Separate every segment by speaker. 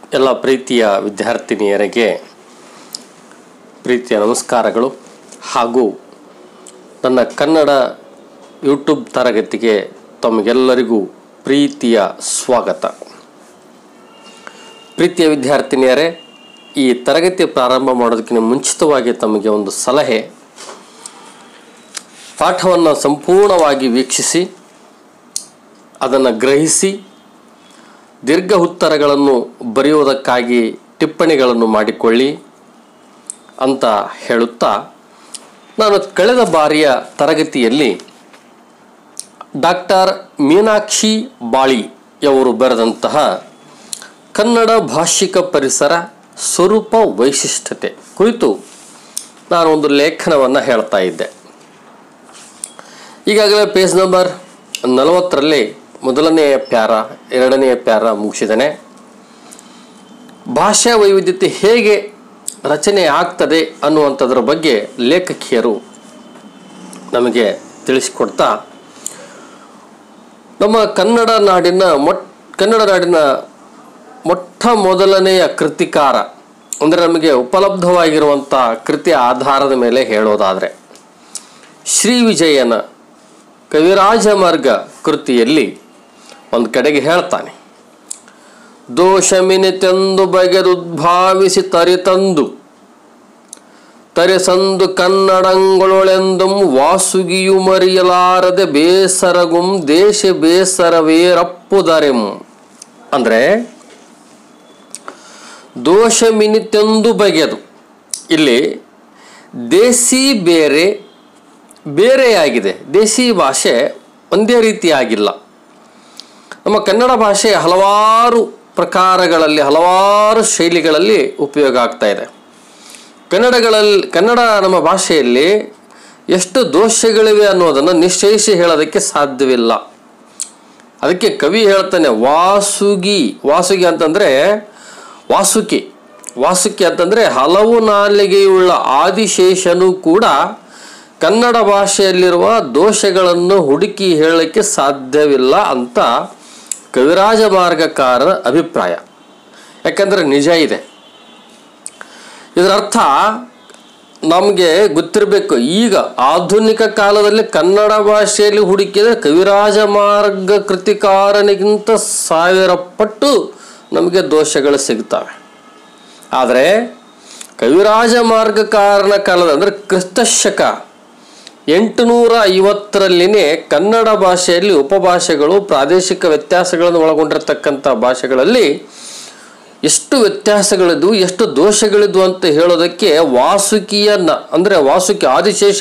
Speaker 1: ಎಲ್ಲ ಪ್ರೀತಿಯ ವಿದ್ಯಾರ್ಥಿನಿಯರಿಗೆ ಪ್ರೀತಿಯ ನಮಸ್ಕಾರಗಳು ಹಾಗೂ ನನ್ನ ಕನ್ನಡ ಯೂಟ್ಯೂಬ್ ತರಗತಿಗೆ ತಮಗೆಲ್ಲರಿಗೂ ಪ್ರೀತಿಯ ಸ್ವಾಗತ ಪ್ರೀತಿಯ ವಿದ್ಯಾರ್ಥಿನಿಯರೇ ಈ ತರಗತಿ ಪ್ರಾರಂಭ ಮಾಡೋದಕ್ಕಿಂತ ಮುಂಚಿತವಾಗಿ ತಮಗೆ ಒಂದು ಸಲಹೆ ಪಾಠವನ್ನು ಸಂಪೂರ್ಣವಾಗಿ ವೀಕ್ಷಿಸಿ ಅದನ್ನು ಗ್ರಹಿಸಿ ದೀರ್ಘ ಉತ್ತರಗಳನ್ನು ಬರೆಯುವುದಕ್ಕಾಗಿ ಟಿಪ್ಪಣಿಗಳನ್ನು ಮಾಡಿಕೊಳ್ಳಿ ಅಂತ ಹೇಳುತ್ತಾ ನಾನು ಕಳೆದ ಬಾರಿಯ ತರಗತಿಯಲ್ಲಿ ಡಾಕ್ಟರ್ ಮೀನಾಕ್ಷಿ ಬಾಳಿಯವರು ಬರೆದಂತಹ ಕನ್ನಡ ಭಾಷಿಕ ಪರಿಸರ ಸ್ವರೂಪ ವೈಶಿಷ್ಟ್ಯತೆ ಕುರಿತು ನಾನು ಒಂದು ಲೇಖನವನ್ನು ಹೇಳ್ತಾ ಇದ್ದೆ ಈಗಾಗಲೇ ಪೇಜ್ ನಂಬರ್ ನಲವತ್ತರಲ್ಲಿ ಮೊದಲನೆಯ ಪ್ಯಾರ ಎರಡನೆಯ ಪ್ಯಾರ ಮುಗಿಸಿದ್ದೇನೆ ಭಾಷಾ ವೈವಿಧ್ಯತೆ ಹೇಗೆ ರಚನೆ ಆಗ್ತದೆ ಅನ್ನುವಂಥದ್ರ ಬಗ್ಗೆ ಲೇಖಕಿಯರು ನಮಗೆ ತಿಳಿಸಿಕೊಡ್ತಾ ನಮ್ಮ ಕನ್ನಡ ನಾಡಿನ ಮೊಟ್ ಕನ್ನಡ ನಾಡಿನ ಮೊಟ್ಟ ಮೊದಲನೆಯ ಕೃತಿಕಾರ ಅಂದರೆ ನಮಗೆ ಉಪಲಬ್ಧವಾಗಿರುವಂಥ ಕೃತಿಯ ಆಧಾರದ ಮೇಲೆ ಹೇಳೋದಾದರೆ ಶ್ರೀ ವಿಜಯನ ಕವಿರಾಜ ಮಾರ್ಗ ಕೃತಿಯಲ್ಲಿ ಒಂದು ಕಡೆಗೆ ಹೇಳ್ತಾನೆ ದೋಷಮಿನಿತೆಂದು ಬಗೆದುದ್ಭಾವಿಸಿ ತರಿತಂದು ತರಿಸಂದು ಕನ್ನಡಂಗಳೊಳೆಂದು ವಾಸುಗಿಯು ಮರಿಯಲಾರದೆ ಬೇಸರಗುಂ ದೇಶ ಬೇಸರವೇರಪ್ಪುದರೆಂ ಅಂದರೆ ದೋಷಮಿನಿತೆಂದು ಬಗೆದು ಇಲ್ಲಿ ದೇಸಿ ಬೇರೆ ಬೇರೆಯಾಗಿದೆ ದೇಸಿ ಭಾಷೆ ಒಂದೇ ರೀತಿಯಾಗಿಲ್ಲ ನಮ್ಮ ಕನ್ನಡ ಭಾಷೆ ಹಲವಾರು ಪ್ರಕಾರಗಳಲ್ಲಿ ಹಲವಾರು ಶೈಲಿಗಳಲ್ಲಿ ಉಪಯೋಗ ಆಗ್ತಾ ಇದೆ ಕನ್ನಡಗಳಲ್ಲಿ ಕನ್ನಡ ನಮ್ಮ ಭಾಷೆಯಲ್ಲಿ ಎಷ್ಟು ದೋಷಗಳಿವೆ ಅನ್ನೋದನ್ನು ನಿಶ್ಚಯಿಸಿ ಹೇಳೋದಕ್ಕೆ ಸಾಧ್ಯವಿಲ್ಲ ಅದಕ್ಕೆ ಕವಿ ಹೇಳ್ತಾನೆ ವಾಸುಗಿ ವಾಸುಗಿ ಅಂತಂದರೆ ವಾಸುಕಿ ವಾಸುಕಿ ಅಂತಂದರೆ ಹಲವು ನಾಲಿಗೆಯುಳ್ಳ ಆದಿಶೇಷನು ಕೂಡ ಕನ್ನಡ ಭಾಷೆಯಲ್ಲಿರುವ ದೋಷಗಳನ್ನು ಹುಡುಕಿ ಹೇಳಲಿಕ್ಕೆ ಸಾಧ್ಯವಿಲ್ಲ ಅಂತ ಕವಿರಾಜ ಮಾರ್ಗಕಾರರ ಅಭಿಪ್ರಾಯ ಯಾಕಂದರೆ ನಿಜ ಇದೆ ಇದರ ಅರ್ಥ ನಮಗೆ ಗೊತ್ತಿರಬೇಕು ಈಗ ಆಧುನಿಕ ಕಾಲದಲ್ಲಿ ಕನ್ನಡ ಭಾಷೆಯಲ್ಲಿ ಹುಡುಕಿದ ಕವಿರಾಜ ಮಾರ್ಗ ಕೃತಿಕಾರನಿಗಿಂತ ಸಾವಿರ ಪಟ್ಟು ನಮಗೆ ದೋಷಗಳು ಸಿಗ್ತವೆ ಆದರೆ ಕವಿರಾಜ ಮಾರ್ಗಕಾರನ ಕಾಲದ ಅಂದರೆ ಕ್ರಿಸ್ತಶಕ ಎಂಟುನೂರ ಐವತ್ತರಲ್ಲಿನೇ ಕನ್ನಡ ಭಾಷೆಯಲ್ಲಿ ಉಪಭಾಷೆಗಳು ಪ್ರಾದೇಶಿಕ ವ್ಯತ್ಯಾಸಗಳನ್ನು ಒಳಗೊಂಡಿರತಕ್ಕಂಥ ಭಾಷೆಗಳಲ್ಲಿ ಎಷ್ಟು ವ್ಯತ್ಯಾಸಗಳಿದ್ವು ಎಷ್ಟು ದೋಷಗಳಿದ್ವು ಅಂತ ಹೇಳೋದಕ್ಕೆ ವಾಸುಕಿಯನ್ನ ಅಂದರೆ ವಾಸುಕಿ ಆದಿಶೇಷ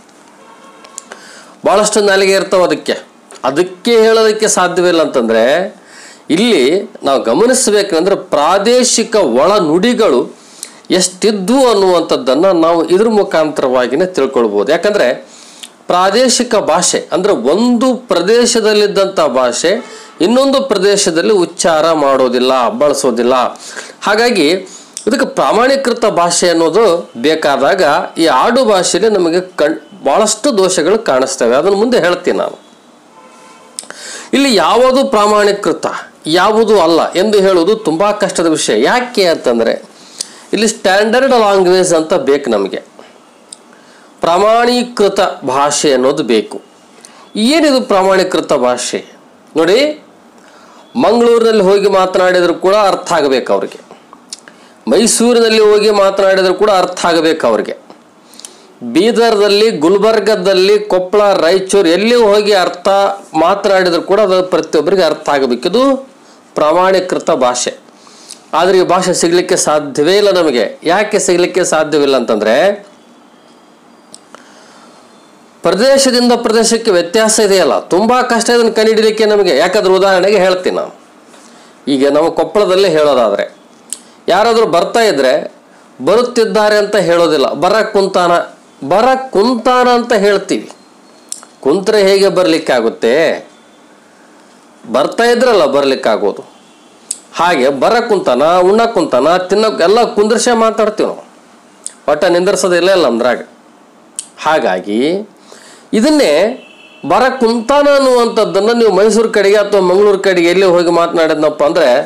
Speaker 1: ಭಾಳಷ್ಟು ನಾಲಿಗೆ ಇರ್ತಾವೆ ಅದಕ್ಕೆ ಅದಕ್ಕೆ ಹೇಳೋದಕ್ಕೆ ಸಾಧ್ಯವಿಲ್ಲ ಅಂತಂದರೆ ಇಲ್ಲಿ ನಾವು ಗಮನಿಸಬೇಕಂದ್ರೆ ಪ್ರಾದೇಶಿಕ ಒಳ ನುಡಿಗಳು ಎಷ್ಟಿದ್ವು ಅನ್ನುವಂಥದ್ದನ್ನು ನಾವು ಇದ್ರ ಮುಖಾಂತರವಾಗಿಯೇ ತಿಳ್ಕೊಳ್ಬೋದು ಯಾಕಂದರೆ ಪ್ರಾದೇಶಿಕ ಭಾಷೆ ಅಂದರೆ ಒಂದು ಪ್ರದೇಶದಲ್ಲಿದ್ದಂಥ ಭಾಷೆ ಇನ್ನೊಂದು ಪ್ರದೇಶದಲ್ಲಿ ಉಚ್ಚಾರ ಮಾಡೋದಿಲ್ಲ ಬಳಸೋದಿಲ್ಲ ಹಾಗಾಗಿ ಇದಕ್ಕೆ ಪ್ರಾಮಾಣೀಕೃತ ಭಾಷೆ ಅನ್ನೋದು ಬೇಕಾದಾಗ ಈ ಆಡು ಭಾಷೆಯಲ್ಲಿ ನಮಗೆ ಕಣ್ ಭಾಳಷ್ಟು ದೋಷಗಳು ಕಾಣಿಸ್ತವೆ ಅದನ್ನು ಮುಂದೆ ಹೇಳ್ತೀನಿ ನಾನು ಇಲ್ಲಿ ಯಾವುದು ಪ್ರಾಮಾಣೀಕೃತ ಯಾವುದು ಅಲ್ಲ ಎಂದು ಹೇಳುವುದು ತುಂಬ ಕಷ್ಟದ ವಿಷಯ ಯಾಕೆ ಅಂತಂದರೆ ಇಲ್ಲಿ ಸ್ಟ್ಯಾಂಡರ್ಡ್ ಲ್ಯಾಂಗ್ವೇಜ್ ಅಂತ ಬೇಕು ನಮಗೆ ಪ್ರಾಮಾಣೀಕೃತ ಭಾಷೆ ಅನ್ನೋದು ಬೇಕು ಏನಿದು ಪ್ರಾಮಾಣೀಕೃತ ಭಾಷೆ ನೋಡಿ ಮಂಗಳೂರಿನಲ್ಲಿ ಹೋಗಿ ಮಾತನಾಡಿದರೂ ಕೂಡ ಅರ್ಥ ಆಗಬೇಕು ಅವ್ರಿಗೆ ಮೈಸೂರಿನಲ್ಲಿ ಹೋಗಿ ಮಾತನಾಡಿದರೂ ಕೂಡ ಅರ್ಥ ಆಗಬೇಕು ಅವ್ರಿಗೆ ಬೀದರ್ದಲ್ಲಿ ಗುಲ್ಬರ್ಗದಲ್ಲಿ ಕೊಪ್ಪಳ ರಾಯಚೂರು ಎಲ್ಲಿ ಹೋಗಿ ಅರ್ಥ ಮಾತನಾಡಿದರೂ ಕೂಡ ಅದು ಪ್ರತಿಯೊಬ್ಬರಿಗೆ ಅರ್ಥ ಆಗಬೇಕು ಇದು ಪ್ರಾಮಾಣೀಕೃತ ಭಾಷೆ ಆದರೆ ಈ ಭಾಷೆ ಸಿಗಲಿಕ್ಕೆ ಸಾಧ್ಯವೇ ಇಲ್ಲ ನಮಗೆ ಯಾಕೆ ಸಿಗಲಿಕ್ಕೆ ಸಾಧ್ಯವಿಲ್ಲ ಅಂತಂದರೆ ಪ್ರದೇಶದಿಂದ ಪ್ರದೇಶಕ್ಕೆ ವ್ಯತ್ಯಾಸ ಇದೆಯಲ್ಲ ತುಂಬ ಕಷ್ಟ ಇದನ್ನು ಕಂಡುಹಿಡಲಿಕ್ಕೆ ನಮಗೆ ಯಾಕಂದ್ರೆ ಉದಾಹರಣೆಗೆ ಹೇಳ್ತೀನಿ ನಾನು ಈಗ ನಾವು ಕೊಪ್ಪಳದಲ್ಲೇ ಹೇಳೋದಾದರೆ ಯಾರಾದರೂ ಬರ್ತಾ ಇದ್ರೆ ಬರುತ್ತಿದ್ದಾರೆ ಅಂತ ಹೇಳೋದಿಲ್ಲ ಬರ ಕುಂತಾನ ಬರ ಕುಂತಾನ ಅಂತ ಹೇಳ್ತೀವಿ ಕುಂತ್ರೆ ಹೇಗೆ ಬರಲಿಕ್ಕಾಗುತ್ತೆ ಬರ್ತಾ ಇದ್ರಲ್ಲ ಬರ್ಲಿಕ್ಕಾಗೋದು ಹಾಗೆ ಬರ ಕುಂತಾನ ಉಣ್ಣ ಕುಂತಾನ ತಿನ್ನಕ್ಕೆ ಎಲ್ಲ ಕುಂದ್ರಸೆ ಮಾತಾಡ್ತೀವಿ ನಾವು ಒಟ್ಟ ನಿಂದ್ರಿಸೋದಿಲ್ಲ ಇಲ್ಲ ನಮ್ದ್ರಾಗ ಹಾಗಾಗಿ ಇದನ್ನೇ ಬರ ಕುಂತಾನ ಅನ್ನುವಂಥದ್ದನ್ನು ನೀವು ಮೈಸೂರು ಕಡೆಗೆ ಅಥವಾ ಮಂಗಳೂರು ಕಡೆಗೆ ಎಲ್ಲಿ ಹೋಗಿ ಮಾತನಾಡಿದ್ನಪ್ಪ ಅಂದರೆ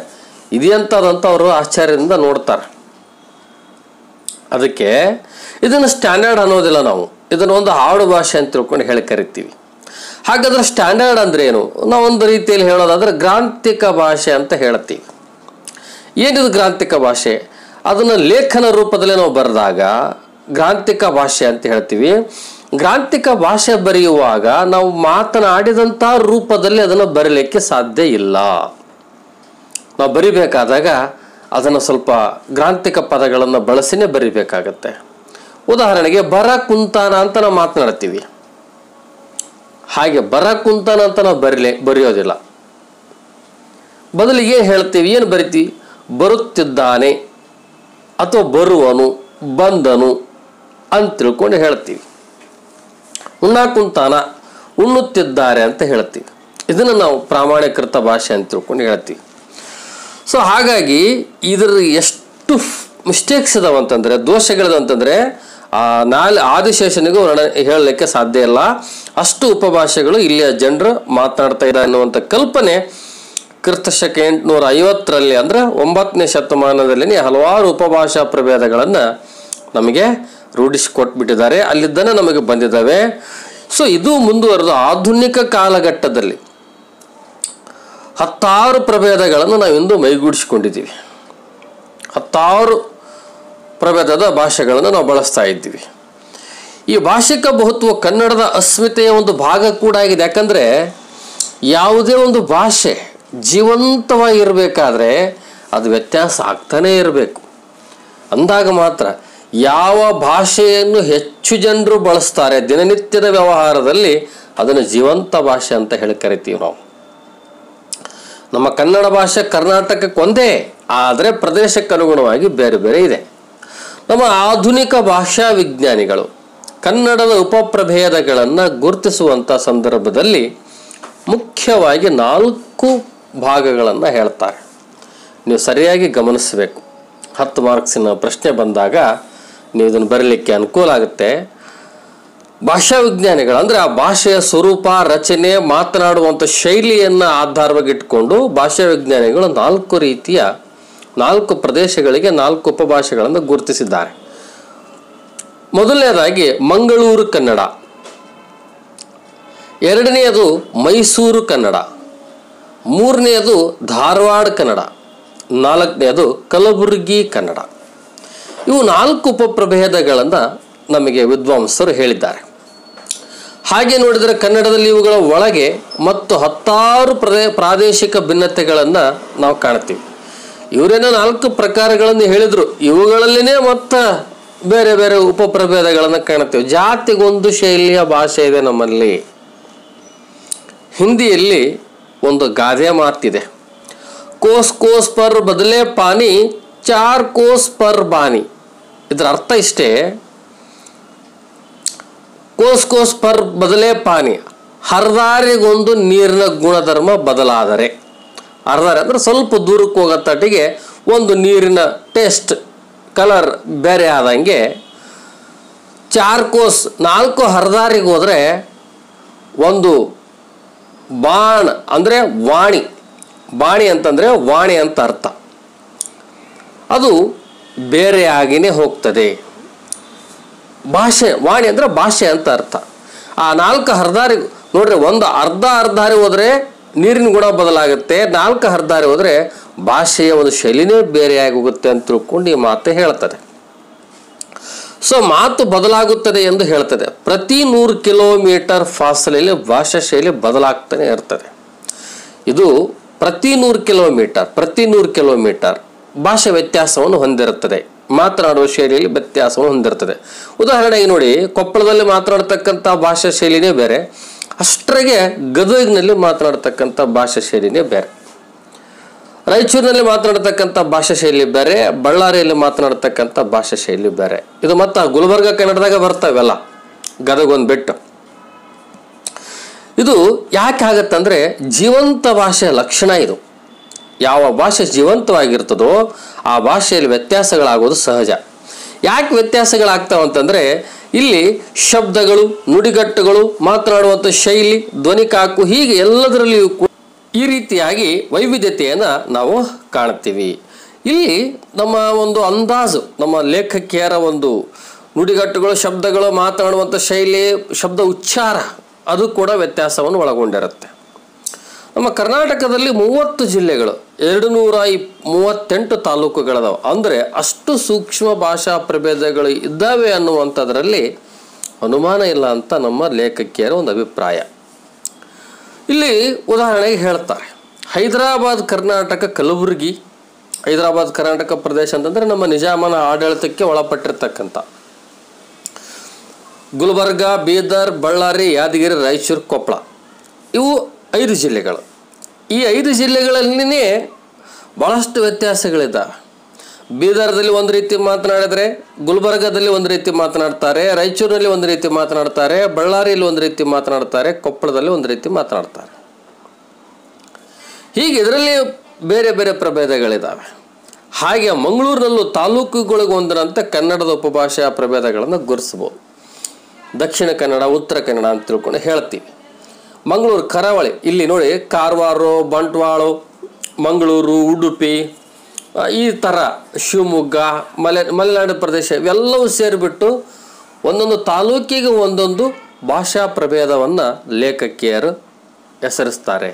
Speaker 1: ಇದೆಂಥದಂತ ಅವರು ಆಶ್ಚರ್ಯದಿಂದ ನೋಡ್ತಾರೆ ಅದಕ್ಕೆ ಇದನ್ನು ಸ್ಟ್ಯಾಂಡರ್ಡ್ ಅನ್ನೋದಿಲ್ಲ ನಾವು ಇದನ್ನು ಒಂದು ಆಡು ಭಾಷೆ ಅಂತ ತಿಳ್ಕೊಂಡು ಹೇಳಿ ಕರಿತೀವಿ ಹಾಗಾದ್ರೆ ಸ್ಟ್ಯಾಂಡರ್ಡ್ ಅಂದ್ರೆ ಏನು ನಾವು ಒಂದು ರೀತಿಯಲ್ಲಿ ಹೇಳೋದಾದ್ರೆ ಗ್ರಾಂಥಿಕ ಭಾಷೆ ಅಂತ ಹೇಳ್ತೀವಿ ಏನಿದು ಗ್ರಾಂಥಿಕ ಭಾಷೆ ಅದನ್ನು ಲೇಖನ ರೂಪದಲ್ಲಿ ನಾವು ಬರೆದಾಗ ಗ್ರಾಂಥಿಕ ಭಾಷೆ ಅಂತ ಹೇಳ್ತೀವಿ ಗ್ರಾಂಥಿಕ ಭಾಷೆ ಬರೆಯುವಾಗ ನಾವು ಮಾತನಾಡಿದಂಥ ರೂಪದಲ್ಲಿ ಅದನ್ನು ಬರೀಲಿಕ್ಕೆ ಸಾಧ್ಯ ಇಲ್ಲ ನಾವು ಬರಿಬೇಕಾದಾಗ ಅದನ್ನು ಸ್ವಲ್ಪ ಗ್ರಾಂಥಿಕ ಪದಗಳನ್ನು ಬಳಸಿನೇ ಬರಿಬೇಕಾಗತ್ತೆ ಉದಾಹರಣೆಗೆ ಬರ ಕುಂತಾನ ಅಂತ ನಾವು ಮಾತನಾಡ್ತೀವಿ ಹಾಗೆ ಬರ ಕುಂತಾನ ಅಂತ ನಾವು ಬರೀಲೆ ಬರೆಯೋದಿಲ್ಲ ಬದಲಿಗೆ ಏನು ಹೇಳ್ತೀವಿ ಏನು ಬರಿತೀವಿ ಬರುತ್ತಿದ್ದಾನೆ ಅಥವಾ ಬರುವನು ಬಂದನು ಅಂತ ತಿಳ್ಕೊಂಡು ಹೇಳ್ತೀವಿ ಉಣ್ಣ ಕುಂತಾನ ಉಣ್ಣುತ್ತಿದ್ದಾರೆ ಅಂತ ಹೇಳ್ತೀವಿ ಇದನ್ನು ನಾವು ಪ್ರಾಮಾಣೀಕೃತ ಭಾಷೆ ಅಂತ ತಿಳ್ಕೊಂಡು ಹೇಳ್ತೀವಿ ಸೊ ಹಾಗಾಗಿ ಇದರ ಎಷ್ಟು ಮಿಸ್ಟೇಕ್ಸ್ ಇದಾವೆ ಅಂತಂದರೆ ದೋಷಗಳಿದಾವೆ ಅಂತಂದರೆ ಆ ನಾಲ್ ಆದಿಶೇಷನಿಗೂ ವರ್ಣ ಹೇಳಲಿಕ್ಕೆ ಸಾಧ್ಯ ಇಲ್ಲ ಅಷ್ಟು ಉಪಭಾಷೆಗಳು ಇಲ್ಲಿಯ ಜನರು ಮಾತನಾಡ್ತಾ ಇದ್ದಾರೆ ಅನ್ನುವಂಥ ಕಲ್ಪನೆ ಕ್ರಿಸ್ತಶಕ ಎಂಟುನೂರ ಐವತ್ತರಲ್ಲಿ ಅಂದರೆ ಒಂಬತ್ತನೇ ಶತಮಾನದಲ್ಲಿ ಹಲವಾರು ಉಪಭಾಷಾ ಪ್ರಭೇದಗಳನ್ನು ನಮಗೆ ರೂಢಿಸಿಕೊಟ್ಬಿಟ್ಟಿದ್ದಾರೆ ಅಲ್ಲಿದ್ದನೇ ನಮಗೆ ಬಂದಿದ್ದಾವೆ ಸೊ ಇದು ಮುಂದುವರೆದು ಆಧುನಿಕ ಕಾಲಘಟ್ಟದಲ್ಲಿ ಹತ್ತಾರು ಪ್ರಭೇದಗಳನ್ನು ನಾವು ಇಂದು ಮೈಗೂಡಿಸಿಕೊಂಡಿದ್ದೀವಿ ಹತ್ತಾರು ಪ್ರಭೇದದ ಭಾಷೆಗಳನ್ನು ನಾವು ಬಳಸ್ತಾ ಇದ್ದೀವಿ ಈ ಭಾಷಿಕ ಬಹುತ್ವ ಕನ್ನಡದ ಅಸ್ಮಿತೆಯ ಒಂದು ಭಾಗ ಕೂಡ ಆಗಿದೆ ಯಾಕಂದರೆ ಯಾವುದೇ ಒಂದು ಭಾಷೆ ಜೀವಂತವಾಗಿರಬೇಕಾದ್ರೆ ಅದು ವ್ಯತ್ಯಾಸ ಆಗ್ತಾನೇ ಇರಬೇಕು ಅಂದಾಗ ಮಾತ್ರ ಯಾವ ಭಾಷೆಯನ್ನು ಹೆಚ್ಚು ಜನರು ಬಳಸ್ತಾರೆ ದಿನನಿತ್ಯದ ವ್ಯವಹಾರದಲ್ಲಿ ಅದನ್ನು ಜೀವಂತ ಭಾಷೆ ಅಂತ ಹೇಳಿ ಕರಿತೀವಿ ನಾವು ನಮ್ಮ ಕನ್ನಡ ಭಾಷೆ ಕರ್ನಾಟಕಕ್ಕೆ ಒಂದೇ ಆದರೆ ಪ್ರದೇಶಕ್ಕೆ ಅನುಗುಣವಾಗಿ ಬೇರೆ ಬೇರೆ ಇದೆ ನಮ್ಮ ಆಧುನಿಕ ಭಾಷಾ ವಿಜ್ಞಾನಿಗಳು ಕನ್ನಡದ ಉಪಪ್ರಭೇದಗಳನ್ನು ಗುರುತಿಸುವಂಥ ಸಂದರ್ಭದಲ್ಲಿ ಮುಖ್ಯವಾಗಿ ನಾಲ್ಕು ಭಾಗಗಳನ್ನು ಹೇಳ್ತಾರೆ ನೀವು ಸರಿಯಾಗಿ ಗಮನಿಸಬೇಕು ಹತ್ತು ಮಾರ್ಕ್ಸಿನ ಪ್ರಶ್ನೆ ಬಂದಾಗ ನೀವು ಇದನ್ನು ಬರೀಲಿಕ್ಕೆ ಅನುಕೂಲ ಆಗುತ್ತೆ ಭಾಷಾ ವಿಜ್ಞಾನಿಗಳು ಅಂದರೆ ಆ ಭಾಷೆಯ ಸ್ವರೂಪ ರಚನೆ ಮಾತನಾಡುವಂಥ ಶೈಲಿಯನ್ನು ಆಧಾರವಾಗಿ ಇಟ್ಕೊಂಡು ಭಾಷಾ ವಿಜ್ಞಾನಿಗಳು ನಾಲ್ಕು ರೀತಿಯ ನಾಲ್ಕು ಪ್ರದೇಶಗಳಿಗೆ ನಾಲ್ಕು ಉಪಭಾಷೆಗಳನ್ನು ಗುರುತಿಸಿದ್ದಾರೆ ಮೊದಲನೇದಾಗಿ ಮಂಗಳೂರು ಕನ್ನಡ ಎರಡನೆಯದು ಮೈಸೂರು ಕನ್ನಡ ಮೂರನೆಯದು ಧಾರವಾಡ ಕನ್ನಡ ನಾಲ್ಕನೆಯದು ಕಲಬುರಗಿ ಕನ್ನಡ ಇವು ನಾಲ್ಕು ಉಪಪ್ರಭೇದಗಳನ್ನು ನಮಗೆ ವಿದ್ವಾಂಸರು ಹೇಳಿದ್ದಾರೆ ಹಾಗೆ ನೋಡಿದರೆ ಕನ್ನಡದಲ್ಲಿ ಇವುಗಳ ಒಳಗೆ ಮತ್ತು ಹತ್ತಾರು ಪ್ರದೇ ಪ್ರಾದೇಶಿಕ ಭಿನ್ನತೆಗಳನ್ನು ನಾವು ಕಾಣ್ತೀವಿ ಇವರೇನೋ ನಾಲ್ಕು ಪ್ರಕಾರಗಳನ್ನು ಹೇಳಿದರು ಇವುಗಳಲ್ಲಿನೇ ಮತ್ತೆ ಬೇರೆ ಬೇರೆ ಉಪಪ್ರಭೇದಗಳನ್ನು ಕಾಣ್ತೀವಿ ಜಾತಿಗೊಂದು ಶೈಲಿಯ ಭಾಷೆ ಇದೆ ನಮ್ಮಲ್ಲಿ ಹಿಂದಿಯಲ್ಲಿ ಒಂದು ಗಾದೆ ಮಾತಿದೆ ಕೋಸ್ ಕೋಸ್ ಪರ್ ಬದಲೇ ಪಾನಿ ಚಾರ್ ಕೋಸ್ ಪರ್ ಬಾನಿ ಇದರ ಅರ್ಥ ಇಷ್ಟೇ ಕೋಸ್ ಕೋಸ್ ಪರ್ ಬದಲೇ ಪಾನಿ ಹರದಾರಿಗೊಂದು ನೀರಿನ ಗುಣಧರ್ಮ ಬದಲಾದರೆ ಹರದಾರಿ ಅಂದರೆ ಸ್ವಲ್ಪ ದೂರಕ್ಕೆ ಹೋಗೋ ತಟ್ಟಿಗೆ ಒಂದು ನೀರಿನ ಟೇಸ್ಟ್ ಕಲರ್ ಬೇರೆ ಆದಂಗೆ ಚಾರ್ ಕೋಸ್ ನಾಲ್ಕು ಹರದಾರಿಗೆ ಹೋದರೆ ಒಂದು ಬಾಣ್ ಅಂದರೆ ವಾಣಿ ಬಾಣಿ ಅಂತಂದರೆ ವಾಣಿ ಅಂತ ಅರ್ಥ ಅದು ಬೇರೆಯಾಗಿನೇ ಹೋಗ್ತದೆ ಭಾಷೆ ವಾಣಿ ಅಂದರೆ ಭಾಷೆ ಅಂತ ಅರ್ಥ ಆ ನಾಲ್ಕು ಹರದಾರಿ ನೋಡ್ರಿ ಒಂದು ಅರ್ಧ ಹರದಾರಿ ಹೋದರೆ ನೀರಿನ ಗುಣ ಬದಲಾಗುತ್ತೆ ನಾಲ್ಕು ಹರದಾರಿ ಹೋದರೆ ಭಾಷೆಯ ಒಂದು ಶೈಲಿನೇ ಬೇರೆಯಾಗಿ ಹೋಗುತ್ತೆ ಅಂತ ತಿಳ್ಕೊಂಡು ಈ ಮಾತು ಹೇಳ್ತದೆ ಸೊ ಮಾತು ಬದಲಾಗುತ್ತದೆ ಎಂದು ಹೇಳ್ತದೆ ಪ್ರತಿ ನೂರು ಕಿಲೋಮೀಟರ್ ಫಾಸಲೆಯಲ್ಲಿ ಭಾಷಾ ಶೈಲಿ ಬದಲಾಗ್ತಾನೆ ಇರ್ತದೆ ಇದು ಪ್ರತಿ ನೂರು ಕಿಲೋಮೀಟರ್ ಪ್ರತಿ ನೂರು ಕಿಲೋಮೀಟರ್ ಭಾಷೆ ವ್ಯತ್ಯಾಸವನ್ನು ಹೊಂದಿರುತ್ತದೆ ಮಾತನಾಡುವ ಶೈಲಿಯಲ್ಲಿ ವ್ಯತ್ಯಾಸವನ್ನು ಹೊಂದಿರುತ್ತದೆ ಉದಾಹರಣೆಗೆ ನೋಡಿ ಕೊಪ್ಪಳದಲ್ಲಿ ಮಾತನಾಡ್ತಕ್ಕಂಥ ಭಾಷಾ ಶೈಲಿನೇ ಬೇರೆ ಅಷ್ಟರಿಗೆ ಗದಗಿನಲ್ಲಿ ಮಾತನಾಡ್ತಕ್ಕಂಥ ಭಾಷಾ ಶೈಲಿನೇ ಬೇರೆ ರಾಯಚೂರಿನಲ್ಲಿ ಮಾತನಾಡ್ತಕ್ಕಂಥ ಭಾಷಾ ಶೈಲಿ ಬೇರೆ ಬಳ್ಳಾರಿಯಲ್ಲಿ ಮಾತನಾಡ್ತಕ್ಕಂಥ ಭಾಷಾ ಶೈಲಿ ಬೇರೆ ಇದು ಮತ್ತೆ ಗುಲ್ಬರ್ಗ ಕನ್ನಡದಾಗ ಬರ್ತಾವೆಲ್ಲ ಗದಗೊಂದು ಬಿಟ್ಟು ಇದು ಯಾಕೆ ಆಗತ್ತಂದ್ರೆ ಜೀವಂತ ಭಾಷೆಯ ಲಕ್ಷಣ ಇದು ಯಾವ ಭಾಷೆ ಜೀವಂತವಾಗಿರ್ತದೋ ಆ ಭಾಷೆಯಲ್ಲಿ ವ್ಯತ್ಯಾಸಗಳಾಗೋದು ಸಹಜ ಯಾಕೆ ವ್ಯತ್ಯಾಸಗಳಾಗ್ತಾವ ಅಂತಂದ್ರೆ ಇಲ್ಲಿ ಶಬ್ದಗಳು ನುಡಿಗಟ್ಟುಗಳು ಮಾತನಾಡುವಂಥ ಶೈಲಿ ಧ್ವನಿ ಕಾಕು ಹೀಗೆ ಎಲ್ಲದರಲ್ಲಿಯೂ ಕೂಡ ಈ ರೀತಿಯಾಗಿ ವೈವಿಧ್ಯತೆಯನ್ನು ನಾವು ಕಾಣ್ತೀವಿ ಇಲ್ಲಿ ನಮ್ಮ ಒಂದು ಅಂದಾಜು ನಮ್ಮ ಲೇಖಕಿಯರ ಒಂದು ನುಡಿಗಟ್ಟುಗಳು ಶಬ್ದಗಳು ಮಾತನಾಡುವಂಥ ಶೈಲಿ ಶಬ್ದ ಉಚ್ಚಾರ ಅದು ಕೂಡ ವ್ಯತ್ಯಾಸವನ್ನು ಒಳಗೊಂಡಿರುತ್ತೆ ನಮ್ಮ ಕರ್ನಾಟಕದಲ್ಲಿ ಮೂವತ್ತು ಜಿಲ್ಲೆಗಳು ಎರಡು ನೂರ ಇಪ್ ಮೂವತ್ತೆಂಟು ತಾಲೂಕುಗಳದಾವೆ ಅಂದರೆ ಅಷ್ಟು ಸೂಕ್ಷ್ಮ ಭಾಷಾ ಪ್ರಭೇದಗಳು ಇದ್ದಾವೆ ಅನ್ನುವಂಥದ್ರಲ್ಲಿ ಅನುಮಾನ ಇಲ್ಲ ಅಂತ ನಮ್ಮ ಲೇಖಕಿಯರ ಒಂದು ಅಭಿಪ್ರಾಯ ಇಲ್ಲಿ ಉದಾಹರಣೆಗೆ ಹೇಳ್ತಾರೆ ಹೈದರಾಬಾದ್ ಕರ್ನಾಟಕ ಕಲಬುರಗಿ ಹೈದರಾಬಾದ್ ಕರ್ನಾಟಕ ಪ್ರದೇಶ ಅಂತಂದರೆ ನಮ್ಮ ನಿಜಾಮನ ಆಡಳಿತಕ್ಕೆ ಒಳಪಟ್ಟಿರ್ತಕ್ಕಂಥ ಗುಲ್ಬರ್ಗ ಬೀದರ್ ಬಳ್ಳಾರಿ ಯಾದಗಿರಿ ರಾಯಚೂರು ಕೊಪ್ಪಳ ಇವು ಐದು ಜಿಲ್ಲೆಗಳು ಈ ಐದು ಜಿಲ್ಲೆಗಳಲ್ಲಿನೇ ಭಾಳಷ್ಟು ವ್ಯತ್ಯಾಸಗಳಿದ್ದಾವೆ ಬೀದರ್ದಲ್ಲಿ ಒಂದು ರೀತಿ ಮಾತನಾಡಿದರೆ ಗುಲ್ಬರ್ಗದಲ್ಲಿ ಒಂದು ರೀತಿ ಮಾತನಾಡ್ತಾರೆ ರಾಯಚೂರಿನಲ್ಲಿ ಒಂದು ರೀತಿ ಮಾತನಾಡ್ತಾರೆ ಬಳ್ಳಾರಿಯಲ್ಲಿ ಒಂದು ರೀತಿ ಮಾತನಾಡ್ತಾರೆ ಕೊಪ್ಪಳದಲ್ಲಿ ಒಂದು ರೀತಿ ಮಾತನಾಡ್ತಾರೆ ಹೀಗೆ ಇದರಲ್ಲಿ ಬೇರೆ ಬೇರೆ ಪ್ರಭೇದಗಳಿದ್ದಾವೆ ಹಾಗೆ ಮಂಗಳೂರಿನಲ್ಲೂ ತಾಲೂಕುಗಳಿಗೆ ಒಂದರಂತೆ ಕನ್ನಡದ ಉಪಭಾಷಾ ಪ್ರಭೇದಗಳನ್ನು ಗುರುತಿಸ್ಬೋದು ದಕ್ಷಿಣ ಕನ್ನಡ ಉತ್ತರ ಕನ್ನಡ ಅಂತ ತಿಳ್ಕೊಂಡು ಹೇಳ್ತೀವಿ ಮಂಗಳೂರು ಕರಾವಳಿ ಇಲ್ಲಿ ನೋಡಿ ಕಾರವಾರ ಬಂಟ್ವಾಳ ಮಂಗಳೂರು ಉಡುಪಿ ಆ, ಈ ಥರ ಶಿವಮೊಗ್ಗ ಮಲೆ ಮಲೆನಾಡು ಪ್ರದೇಶ ಇವೆಲ್ಲವೂ ಸೇರಿಬಿಟ್ಟು ಒಂದೊಂದು ತಾಲೂಕಿಗೆ ಒಂದೊಂದು ಭಾಷಾ ಪ್ರಭೇದವನ್ನು ಲೇಖಕಿಯರು ಹೆಸರಿಸ್ತಾರೆ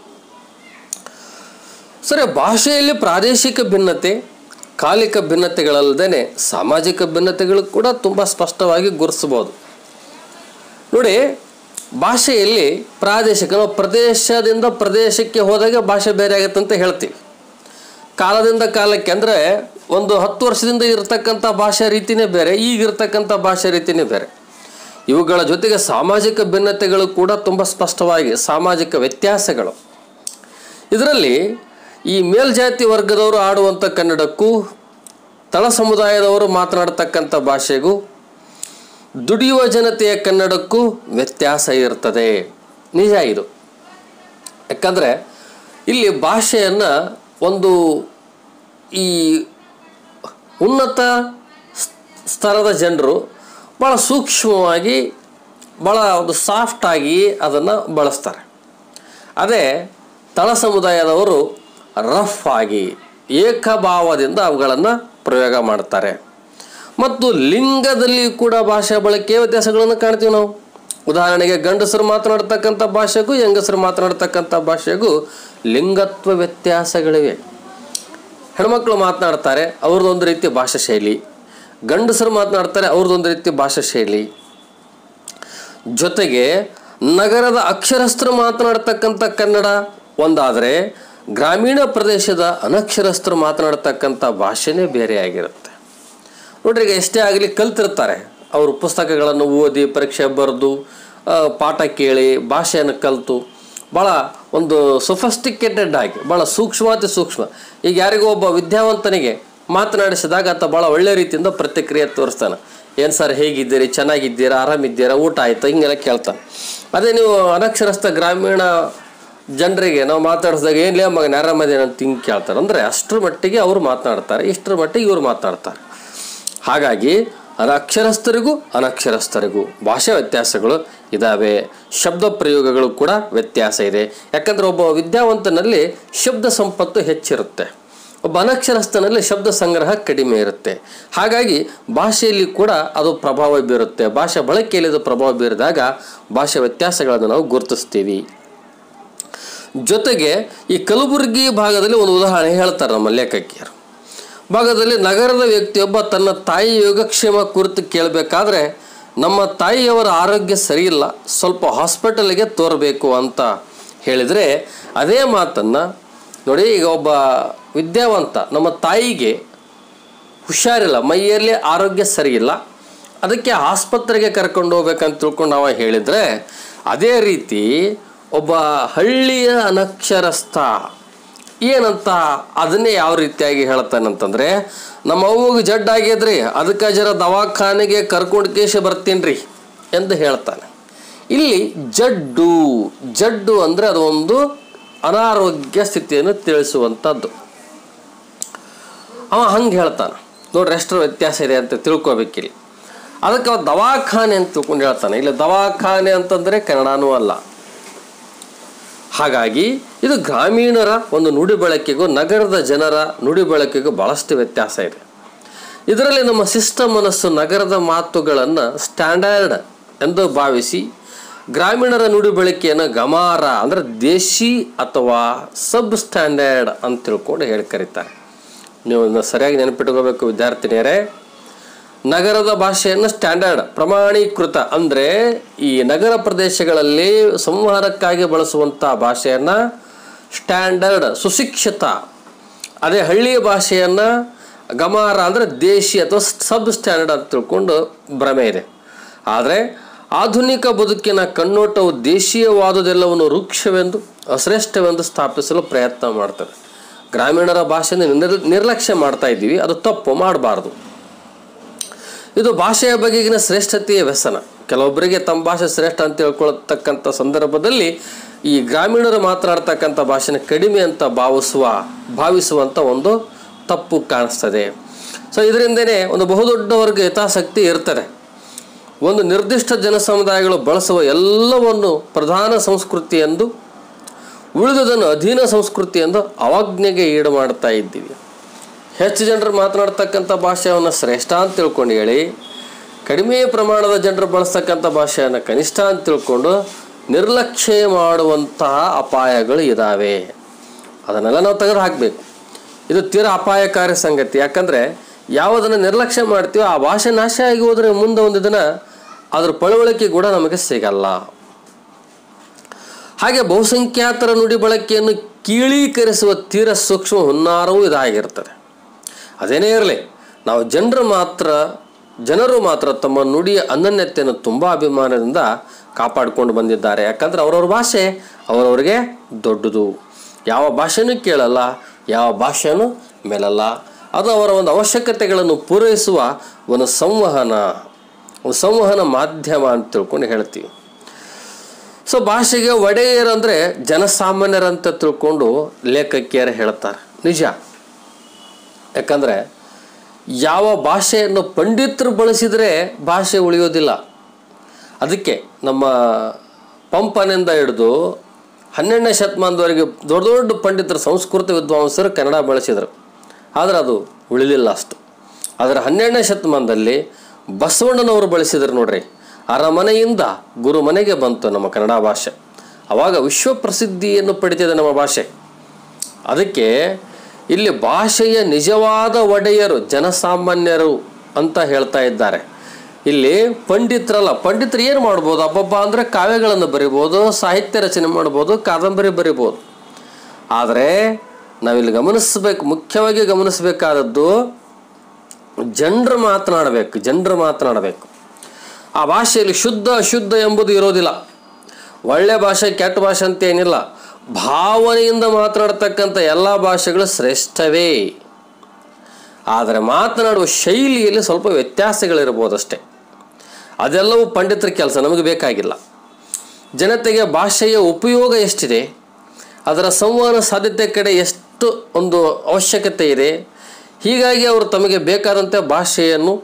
Speaker 1: ಸರಿ ಭಾಷೆಯಲ್ಲಿ ಪ್ರಾದೇಶಿಕ ಭಿನ್ನತೆ ಕಾಲಿಕ ಭಿನ್ನತೆಗಳಲ್ಲದೆ ಸಾಮಾಜಿಕ ಭಿನ್ನತೆಗಳು ಕೂಡ ತುಂಬ ಸ್ಪಷ್ಟವಾಗಿ ಗುರುತಿಸ್ಬೋದು ನೋಡಿ ಭಾಷೆಯಲ್ಲಿ ಪ್ರಾದೇಶಿಕ ನಾವು ಪ್ರದೇಶದಿಂದ ಪ್ರದೇಶಕ್ಕೆ ಹೋದಾಗ ಭಾಷೆ ಬೇರೆ ಆಗುತ್ತೆ ಅಂತ ಹೇಳ್ತೀವಿ ಕಾಲದಿಂದ ಕಾಲಕ್ಕೆ ಅಂದರೆ ಒಂದು ಹತ್ತು ವರ್ಷದಿಂದ ಇರತಕ್ಕಂಥ ಭಾಷೆ ರೀತಿನೇ ಬೇರೆ ಈಗ ಇರತಕ್ಕಂಥ ಭಾಷೆ ರೀತಿನೇ ಬೇರೆ ಇವುಗಳ ಜೊತೆಗೆ ಸಾಮಾಜಿಕ ಭಿನ್ನತೆಗಳು ಕೂಡ ತುಂಬ ಸ್ಪಷ್ಟವಾಗಿ ಸಾಮಾಜಿಕ ವ್ಯತ್ಯಾಸಗಳು ಇದರಲ್ಲಿ ಈ ಮೇಲ್ಜಾತಿ ವರ್ಗದವರು ಆಡುವಂಥ ಕನ್ನಡಕ್ಕೂ ತಳ ಸಮುದಾಯದವರು ಮಾತನಾಡ್ತಕ್ಕಂಥ ಭಾಷೆಗೂ ದುಡಿಯುವ ಜನತೆಯ ಕನ್ನಡಕ್ಕೂ ವ್ಯತ್ಯಾಸ ಇರ್ತದೆ ನಿಜ ಇದು ಯಾಕಂದರೆ ಇಲ್ಲಿ ಭಾಷೆಯನ್ನು ಒಂದು ಈ ಉನ್ನತ ಸ್- ಸ್ತರದ ಜನರು ಭಾಳ ಸೂಕ್ಷ್ಮವಾಗಿ ಭಾಳ ಒಂದು ಸಾಫ್ಟಾಗಿ ಅದನ್ನು ಬಳಸ್ತಾರೆ ಅದೇ ತಳ ಸಮುದಾಯದವರು ರಫ್ ಆಗಿ ಏಕಭಾವದಿಂದ ಅವುಗಳನ್ನು ಪ್ರಯೋಗ ಮಾಡ್ತಾರೆ ಮತ್ತು ಲಿಂಗದಲ್ಲಿ ಕೂಡ ಭಾಷಾ ಬಳಕೆಯ ವ್ಯತ್ಯಾಸಗಳನ್ನು ಕಾಣ್ತೀವಿ ನಾವು ಉದಾಹರಣೆಗೆ ಗಂಡಸರು ಮಾತನಾಡ್ತಕ್ಕಂಥ ಭಾಷೆಗೂ ಹೆಂಗಸರು ಮಾತನಾಡ್ತಕ್ಕಂಥ ಭಾಷೆಗೂ ಲಿಂಗತ್ವ ವ್ಯತ್ಯಾಸಗಳಿವೆ ಹೆಣ್ಮಕ್ಳು ಮಾತನಾಡ್ತಾರೆ ಅವ್ರದ್ದೊಂದು ರೀತಿ ಭಾಷಾ ಶೈಲಿ ಗಂಡಸರು ಮಾತನಾಡ್ತಾರೆ ಅವ್ರದ್ದೊಂದು ರೀತಿ ಭಾಷಾ ಶೈಲಿ ಜೊತೆಗೆ ನಗರದ ಅಕ್ಷರಸ್ಥರು ಮಾತನಾಡ್ತಕ್ಕಂಥ ಕನ್ನಡ ಒಂದಾದರೆ ಗ್ರಾಮೀಣ ಪ್ರದೇಶದ ಅನಕ್ಷರಸ್ಥರು ಮಾತನಾಡ್ತಕ್ಕಂಥ ಭಾಷೆನೇ ಬೇರೆಯಾಗಿರುತ್ತೆ ನೋಡ್ರಿ ಈಗ ಎಷ್ಟೇ ಆಗಲಿ ಕಲ್ತಿರ್ತಾರೆ ಅವರು ಪುಸ್ತಕಗಳನ್ನು ಓದಿ ಪರೀಕ್ಷೆ ಬರೆದು ಆ, ಪಾಠ ಕೇಳಿ ಭಾಷೆಯನ್ನು ಕಲಿತು ಭಾಳ ಒಂದು ಸೊಫಸ್ಟಿಕೇಟೆಡ್ ಆಗಿ ಭಾಳ ಸೂಕ್ಷ್ಮಾತಿ ಸೂಕ್ಷ್ಮ ಈಗ ಯಾರಿಗೋ ಒಬ್ಬ ವಿದ್ಯಾವಂತನಿಗೆ ಮಾತನಾಡಿಸಿದಾಗ ಆತ ಭಾಳ ಒಳ್ಳೆ ರೀತಿಯಿಂದ ಪ್ರತಿಕ್ರಿಯೆ ತೋರಿಸ್ತಾನೆ ಏನು ಸರ್ ಹೇಗಿದ್ದೀರಿ ಚೆನ್ನಾಗಿದ್ದೀರಾ ಆರಾಮಿದ್ದೀರಾ ಊಟ ಆಯ್ತಾ ಹಿಂಗೆಲ್ಲ ಕೇಳ್ತಾನೆ ಅದೇ ನೀವು ಅನಕ್ಷರಸ್ಥ ಗ್ರಾಮೀಣ ಜನರಿಗೆ ನಾವು ಮಾತಾಡಿಸಿದಾಗ ಏನ್ಲೇ ಮಗನ ಆರಾಮದೇನ ಅಂತ ಹಿಂಗೆ ಕೇಳ್ತಾರೆ ಅಂದರೆ ಅಷ್ಟರ ಮಟ್ಟಿಗೆ ಅವರು ಮಾತನಾಡ್ತಾರೆ ಇಷ್ಟರ ಮಟ್ಟಿಗೆ ಇವರು ಮಾತನಾಡ್ತಾರೆ ಹಾಗಾಗಿ ಅನಕ್ಷರಸ್ಥರಿಗೂ ಅನಕ್ಷರಸ್ಥರಿಗೂ ಭಾಷಾ ವ್ಯತ್ಯಾಸಗಳು ಇದ್ದಾವೆ ಶಬ್ದ ಪ್ರಯೋಗಗಳು ಕೂಡ ವ್ಯತ್ಯಾಸ ಇದೆ ಯಾಕಂದರೆ ಒಬ್ಬ ವಿದ್ಯಾವಂತನಲ್ಲಿ ಶಬ್ದ ಸಂಪತ್ತು ಹೆಚ್ಚಿರುತ್ತೆ ಒಬ್ಬ ಅನಕ್ಷರಸ್ಥನಲ್ಲಿ ಶಬ್ದ ಸಂಗ್ರಹ ಕಡಿಮೆ ಇರುತ್ತೆ ಹಾಗಾಗಿ ಭಾಷೆಯಲ್ಲಿ ಕೂಡ ಅದು ಪ್ರಭಾವ ಬೀರುತ್ತೆ ಭಾಷೆ ಬಳಕೆಯಲ್ಲಿ ಅದು ಪ್ರಭಾವ ಬೀರಿದಾಗ ಭಾಷೆ ವ್ಯತ್ಯಾಸಗಳನ್ನು ನಾವು ಗುರುತಿಸ್ತೀವಿ ಜೊತೆಗೆ ಈ ಕಲಬುರಗಿ ಭಾಗದಲ್ಲಿ ಒಂದು ಉದಾಹರಣೆ ಹೇಳ್ತಾರೆ ನಮ್ಮ ಲೇಖಕಿಯರು ಭಾಗದಲ್ಲಿ ನಗರದ ವ್ಯಕ್ತಿಯೊಬ್ಬ ತನ್ನ ತಾಯಿ ಯೋಗಕ್ಷೇಮ ಕುರಿತು ಕೇಳಬೇಕಾದ್ರೆ ನಮ್ಮ ತಾಯಿಯವರ ಆರೋಗ್ಯ ಸರಿಯಿಲ್ಲ ಸ್ವಲ್ಪ ಹಾಸ್ಪಿಟಲ್ಗೆ ತೋರಬೇಕು ಅಂತ ಹೇಳಿದರೆ ಅದೇ ಮಾತನ್ನು ನೋಡಿ ಈಗ ಒಬ್ಬ ವಿದ್ಯಾವಂತ ನಮ್ಮ ತಾಯಿಗೆ ಹುಷಾರಿಲ್ಲ ಮೈಯಲ್ಲಿ ಆರೋಗ್ಯ ಸರಿಯಿಲ್ಲ ಅದಕ್ಕೆ ಆಸ್ಪತ್ರೆಗೆ ಕರ್ಕೊಂಡು ಹೋಗ್ಬೇಕಂತ ತಿಳ್ಕೊಂಡು ನಾವು ಹೇಳಿದರೆ ಅದೇ ರೀತಿ ಒಬ್ಬ ಹಳ್ಳಿಯ ಅನಕ್ಷರಸ್ಥ ಏನಂತ ಅದನ್ನೇ ಯಾವ ರೀತಿಯಾಗಿ ಹೇಳ್ತಾನಂತಂದ್ರೆ ನಮ್ಮ ಅವ್ವಗೆ ಜಡ್ ಆಗ್ಯದ್ರಿ ಅದಕ್ಕೆ ಜರ ದವಾಖಾನೆಗೆ ಕರ್ಕೊಂಡು ಕೇಶ ಬರ್ತೀನಿ ರೀ ಎಂದು ಹೇಳ್ತಾನೆ ಇಲ್ಲಿ ಜಡ್ಡು ಜಡ್ಡು ಅಂದರೆ ಅದು ಒಂದು ಅನಾರೋಗ್ಯ ಸ್ಥಿತಿಯನ್ನು ತಿಳಿಸುವಂಥದ್ದು ಅವ ಹಂಗೆ ಹೇಳ್ತಾನೆ ನೋಡ್ರಿ ಎಷ್ಟು ವ್ಯತ್ಯಾಸ ಇದೆ ಅಂತ ತಿಳ್ಕೊಬೇಕಿಲ್ಲಿ ಅದಕ್ಕೆ ಅವ ದವಾಖಾನೆ ಅಂತ ತಿಳ್ಕೊಂಡು ಹೇಳ್ತಾನೆ ಇಲ್ಲಿ ದವಾಖಾನೆ ಅಂತಂದರೆ ಕನ್ನಡನೂ ಅಲ್ಲ ಹಾಗಾಗಿ ಇದು ಗ್ರಾಮೀಣರ ಒಂದು ನುಡಿ ಬಳಕೆಗೂ ನಗರದ ಜನರ ನುಡಿ ಬಳಕೆಗೂ ಭಾಳಷ್ಟು ವ್ಯತ್ಯಾಸ ಇದೆ ಇದರಲ್ಲಿ ನಮ್ಮ ಶಿಷ್ಟ ಮನಸ್ಸು ನಗರದ ಮಾತುಗಳನ್ನು ಸ್ಟ್ಯಾಂಡರ್ಡ್ ಎಂದು ಭಾವಿಸಿ ಗ್ರಾಮೀಣರ ನುಡಿ ಬಳಕೆಯನ್ನು ಗಮಾರ ಅಂದರೆ ದೇಶಿ ಅಥವಾ ಸಬ್ ಸ್ಟ್ಯಾಂಡರ್ಡ್ ಅಂತ ತಿಳ್ಕೊಂಡು ಹೇಳಿ ಕರೀತಾರೆ ನೀವು ಇದನ್ನ ಸರಿಯಾಗಿ ನೆನಪಿಟ್ಕೋಬೇಕು ವಿದ್ಯಾರ್ಥಿನಿಯರೇ ನಗರದ ಭಾಷೆಯನ್ನು ಸ್ಟ್ಯಾಂಡರ್ಡ್ ಪ್ರಮಾಣೀಕೃತ ಅಂದರೆ ಈ ನಗರ ಪ್ರದೇಶಗಳಲ್ಲಿ ಸಂವಹನಕ್ಕಾಗಿ ಬಳಸುವಂಥ ಭಾಷೆಯನ್ನು ಸ್ಟ್ಯಾಂಡರ್ಡ್ ಸುಶಿಕ್ಷಿತ ಅದೇ ಹಳ್ಳಿಯ ಭಾಷೆಯನ್ನು ಗಮಾರ ಅಂದರೆ ದೇಶಿ ಅಥವಾ ಸಬ್ ಸ್ಟ್ಯಾಂಡರ್ಡ್ ಅಂತ ತಿಳ್ಕೊಂಡು ಭ್ರಮೆ ಇದೆ ಆದರೆ ಆಧುನಿಕ ಬದುಕಿನ ಕಣ್ಣೋಟವು ದೇಶೀಯವಾದುದೆಲ್ಲವನ್ನು ವೃಕ್ಷವೆಂದು ಅಶ್ರೇಷ್ಠವೆಂದು ಸ್ಥಾಪಿಸಲು ಪ್ರಯತ್ನ ಮಾಡ್ತದೆ ಗ್ರಾಮೀಣರ ಭಾಷೆಯನ್ನು ನಿರ್ ನಿರ್ಲಕ್ಷ್ಯ ಮಾಡ್ತಾ ಇದ್ದೀವಿ ಅದು ತಪ್ಪು ಮಾಡಬಾರ್ದು ಇದು ಭಾಷೆಯ ಬಗೆಗಿನ ಶ್ರೇಷ್ಠತೆಯ ವ್ಯಸನ ಕೆಲವೊಬ್ಬರಿಗೆ ತಮ್ಮ ಭಾಷೆ ಶ್ರೇಷ್ಠ ಅಂತ ತಿಳ್ಕೊಳ್ತಕ್ಕಂಥ ಸಂದರ್ಭದಲ್ಲಿ ಈ ಗ್ರಾಮೀಣರು ಮಾತನಾಡ್ತಕ್ಕಂಥ ಭಾಷೆನ ಕಡಿಮೆ ಅಂತ ಭಾವಿಸುವ ಭಾವಿಸುವಂಥ ಒಂದು ತಪ್ಪು ಕಾಣಿಸ್ತದೆ ಸೊ ಇದರಿಂದನೇ ಒಂದು ಬಹುದೊಡ್ಡ ವರ್ಗ ಹಿತಾಸಕ್ತಿ ಇರ್ತದೆ ಒಂದು ನಿರ್ದಿಷ್ಟ ಜನ ಸಮುದಾಯಗಳು ಬಳಸುವ ಎಲ್ಲವನ್ನು ಪ್ರಧಾನ ಸಂಸ್ಕೃತಿ ಎಂದು ಉಳಿದುದನ್ನು ಅಧೀನ ಸಂಸ್ಕೃತಿ ಎಂದು ಅವಾಜ್ಞೆಗೆ ಈಡು ಮಾಡ್ತಾ ಇದ್ದೀವಿ ಹೆಚ್ಚು ಜನರು ಮಾತನಾಡ್ತಕ್ಕಂಥ ಭಾಷೆಯನ್ನು ಶ್ರೇಷ್ಠ ಅಂತ ತಿಳ್ಕೊಂಡು ಹೇಳಿ ಕಡಿಮೆ ಪ್ರಮಾಣದ ಜನರು ಬಳಸ್ತಕ್ಕಂಥ ಭಾಷೆಯನ್ನು ಕನಿಷ್ಠ ಅಂತ ತಿಳ್ಕೊಂಡು ನಿರ್ಲಕ್ಷ್ಯ ಮಾಡುವಂತಹ ಅಪಾಯಗಳು ಇದ್ದಾವೆ ಅದನ್ನೆಲ್ಲ ನಾವು ತೆಗೆದು ಹಾಕಬೇಕು ಇದು ತೀರಾ ಅಪಾಯಕಾರಿ ಸಂಗತಿ ಯಾಕಂದರೆ ಯಾವುದನ್ನು ನಿರ್ಲಕ್ಷ್ಯ ಮಾಡ್ತೀವೋ ಆ ಭಾಷೆ ನಾಶ ಆಗಿ ಹೋದರೆ ಮುಂದೆ ಒಂದು ದಿನ ಅದ್ರ ಪಳವಳಿಕೆ ಕೂಡ ನಮಗೆ ಸಿಗಲ್ಲ ಹಾಗೆ ಬಹುಸಂಖ್ಯಾತರ ನುಡಿ ಬಳಕೆಯನ್ನು ಕೀಳೀಕರಿಸುವ ತೀರ ಸೂಕ್ಷ್ಮ ಹುನ್ನಾರವೂ ಇದಾಗಿರ್ತದೆ ಅದೇನೇ ಇರಲಿ ನಾವು ಜನರು ಮಾತ್ರ ಜನರು ಮಾತ್ರ ತಮ್ಮ ನುಡಿಯ ಅನನ್ಯತೆಯನ್ನು ತುಂಬ ಅಭಿಮಾನದಿಂದ ಕಾಪಾಡಿಕೊಂಡು ಬಂದಿದ್ದಾರೆ ಯಾಕಂದ್ರೆ ಅವರವ್ರ ಭಾಷೆ ಅವರವ್ರಿಗೆ ದೊಡ್ಡದು ಯಾವ ಭಾಷೆನೂ ಕೇಳಲ್ಲ ಯಾವ ಭಾಷೆನೂ ಮೇಲಲ್ಲ ಅದು ಅವರ ಒಂದು ಅವಶ್ಯಕತೆಗಳನ್ನು ಪೂರೈಸುವ ಒಂದು ಸಂವಹನ ಒಂದು ಸಂವಹನ ಮಾಧ್ಯಮ ಅಂತ ತಿಳ್ಕೊಂಡು ಹೇಳ್ತೀವಿ ಸೊ ಭಾಷೆಗೆ ಒಡೆಯರಂದರೆ ಜನಸಾಮಾನ್ಯರಂತ ತಿಳ್ಕೊಂಡು ಲೇಖಕಿಯರು ಹೇಳ್ತಾರೆ ನಿಜ ಯಾಕಂದರೆ ಯಾವ ಭಾಷೆಯನ್ನು ಪಂಡಿತರು ಬಳಸಿದರೆ ಭಾಷೆ ಉಳಿಯೋದಿಲ್ಲ ಅದಕ್ಕೆ ನಮ್ಮ ಪಂಪನಿಂದ ಹಿಡಿದು ಹನ್ನೆರಡನೇ ಶತಮಾನದವರೆಗೆ ದೊಡ್ಡ ದೊಡ್ಡ ಪಂಡಿತರು ಸಂಸ್ಕೃತ ವಿದ್ವಾಂಸರು ಕನ್ನಡ ಬಳಸಿದರು ಆದರೆ ಅದು ಉಳಿಲಿಲ್ಲ ಅಷ್ಟು ಆದರೆ ಹನ್ನೆರಡನೇ ಶತಮಾನದಲ್ಲಿ ಬಸವಣ್ಣನವರು ಬಳಸಿದರು ನೋಡ್ರಿ ಅರಮನೆಯಿಂದ ಗುರು ಮನೆಗೆ ಬಂತು ನಮ್ಮ ಕನ್ನಡ ಭಾಷೆ ಆವಾಗ ವಿಶ್ವ ಪ್ರಸಿದ್ಧಿಯನ್ನು ಪಡಿತಿದೆ ನಮ್ಮ ಭಾಷೆ ಅದಕ್ಕೆ ಇಲ್ಲಿ ಭಾಷೆಯ ನಿಜವಾದ ಒಡೆಯರು ಜನಸಾಮಾನ್ಯರು ಅಂತ ಹೇಳ್ತಾ ಇದ್ದಾರೆ ಇಲ್ಲಿ ಪಂಡಿತರಲ್ಲ ಪಂಡಿತರು ಏನು ಮಾಡ್ಬೋದು ಅಬ್ಬಬ್ಬ ಅಂದರೆ ಕಾವ್ಯಗಳನ್ನು ಬರಿಬೋದು ಸಾಹಿತ್ಯ ರಚನೆ ಮಾಡ್ಬೋದು ಕಾದಂಬರಿ ಬರಿಬೋದು ಆದರೆ ನಾವಿಲ್ಲಿ ಗಮನಿಸಬೇಕು ಮುಖ್ಯವಾಗಿ ಗಮನಿಸಬೇಕಾದದ್ದು ಜನರು ಮಾತನಾಡಬೇಕು ಜನರು ಮಾತನಾಡಬೇಕು ಆ ಭಾಷೆಯಲ್ಲಿ ಶುದ್ಧ ಅಶುದ್ಧ ಎಂಬುದು ಇರೋದಿಲ್ಲ ಒಳ್ಳೆ ಭಾಷೆ ಕೆಟ್ಟ ಭಾಷೆ ಅಂತ ಏನಿಲ್ಲ ಭಾವನೆಯಿಂದ ಮಾತನಾಡ್ತಕ್ಕಂಥ ಎಲ್ಲ ಭಾಷೆಗಳು ಶ್ರೇಷ್ಠವೇ ಆದರೆ ಮಾತನಾಡುವ ಶೈಲಿಯಲ್ಲಿ ಸ್ವಲ್ಪ ವ್ಯತ್ಯಾಸಗಳಿರ್ಬೋದಷ್ಟೇ ಅದೆಲ್ಲವೂ ಪಂಡಿತರ ಕೆಲಸ ನಮಗೆ ಬೇಕಾಗಿಲ್ಲ ಜನತೆಗೆ ಭಾಷೆಯ ಉಪಯೋಗ ಎಷ್ಟಿದೆ ಅದರ ಸಂವಹನ ಸಾಧ್ಯತೆ ಕಡೆ ಎಷ್ಟು ಒಂದು ಅವಶ್ಯಕತೆ ಇದೆ ಹೀಗಾಗಿ ಅವರು ತಮಗೆ ಬೇಕಾದಂತೆ ಭಾಷೆಯನ್ನು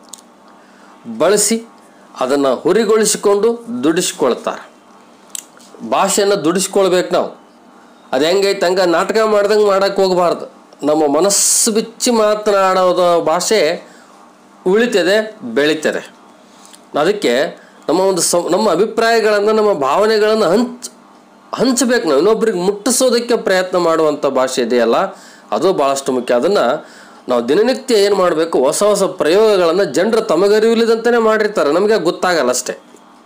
Speaker 1: ಬಳಸಿ ಅದನ್ನು ಹುರಿಗೊಳಿಸಿಕೊಂಡು ದುಡಿಸ್ಕೊಳ್ತಾರೆ ಭಾಷೆಯನ್ನು ದುಡಿಸ್ಕೊಳ್ಬೇಕು ನಾವು ಅದು ಹೆಂಗೈತೆ ಹಂಗೆ ನಾಟಕ ಮಾಡ್ದಂಗೆ ಮಾಡೋಕ್ಕೆ ಹೋಗಬಾರ್ದು ನಮ್ಮ ಮನಸ್ಸು ಬಿಚ್ಚಿ ಮಾತನಾಡೋದು ಭಾಷೆ ಉಳಿತದೆ ಬೆಳೀತದೆ ಅದಕ್ಕೆ ನಮ್ಮ ಒಂದು ಸಂ ನಮ್ಮ ಅಭಿಪ್ರಾಯಗಳನ್ನು ನಮ್ಮ ಭಾವನೆಗಳನ್ನು ಹಂಚ್ ಹಂಚಬೇಕು ನಾವು ಇನ್ನೊಬ್ರಿಗೆ ಮುಟ್ಟಿಸೋದಕ್ಕೆ ಪ್ರಯತ್ನ ಮಾಡುವಂಥ ಭಾಷೆ ಇದೆಯಲ್ಲ ಅದು ಭಾಳಷ್ಟು ಮುಖ್ಯ ಅದನ್ನು ನಾವು ದಿನನಿತ್ಯ ಏನು ಮಾಡಬೇಕು ಹೊಸ ಹೊಸ ಪ್ರಯೋಗಗಳನ್ನು ಜನರು ತಮಗರಿವಿಲ್ಲದಂತೆಯೇ ಮಾಡಿರ್ತಾರೆ ನಮಗೆ ಗೊತ್ತಾಗಲ್ಲ ಅಷ್ಟೇ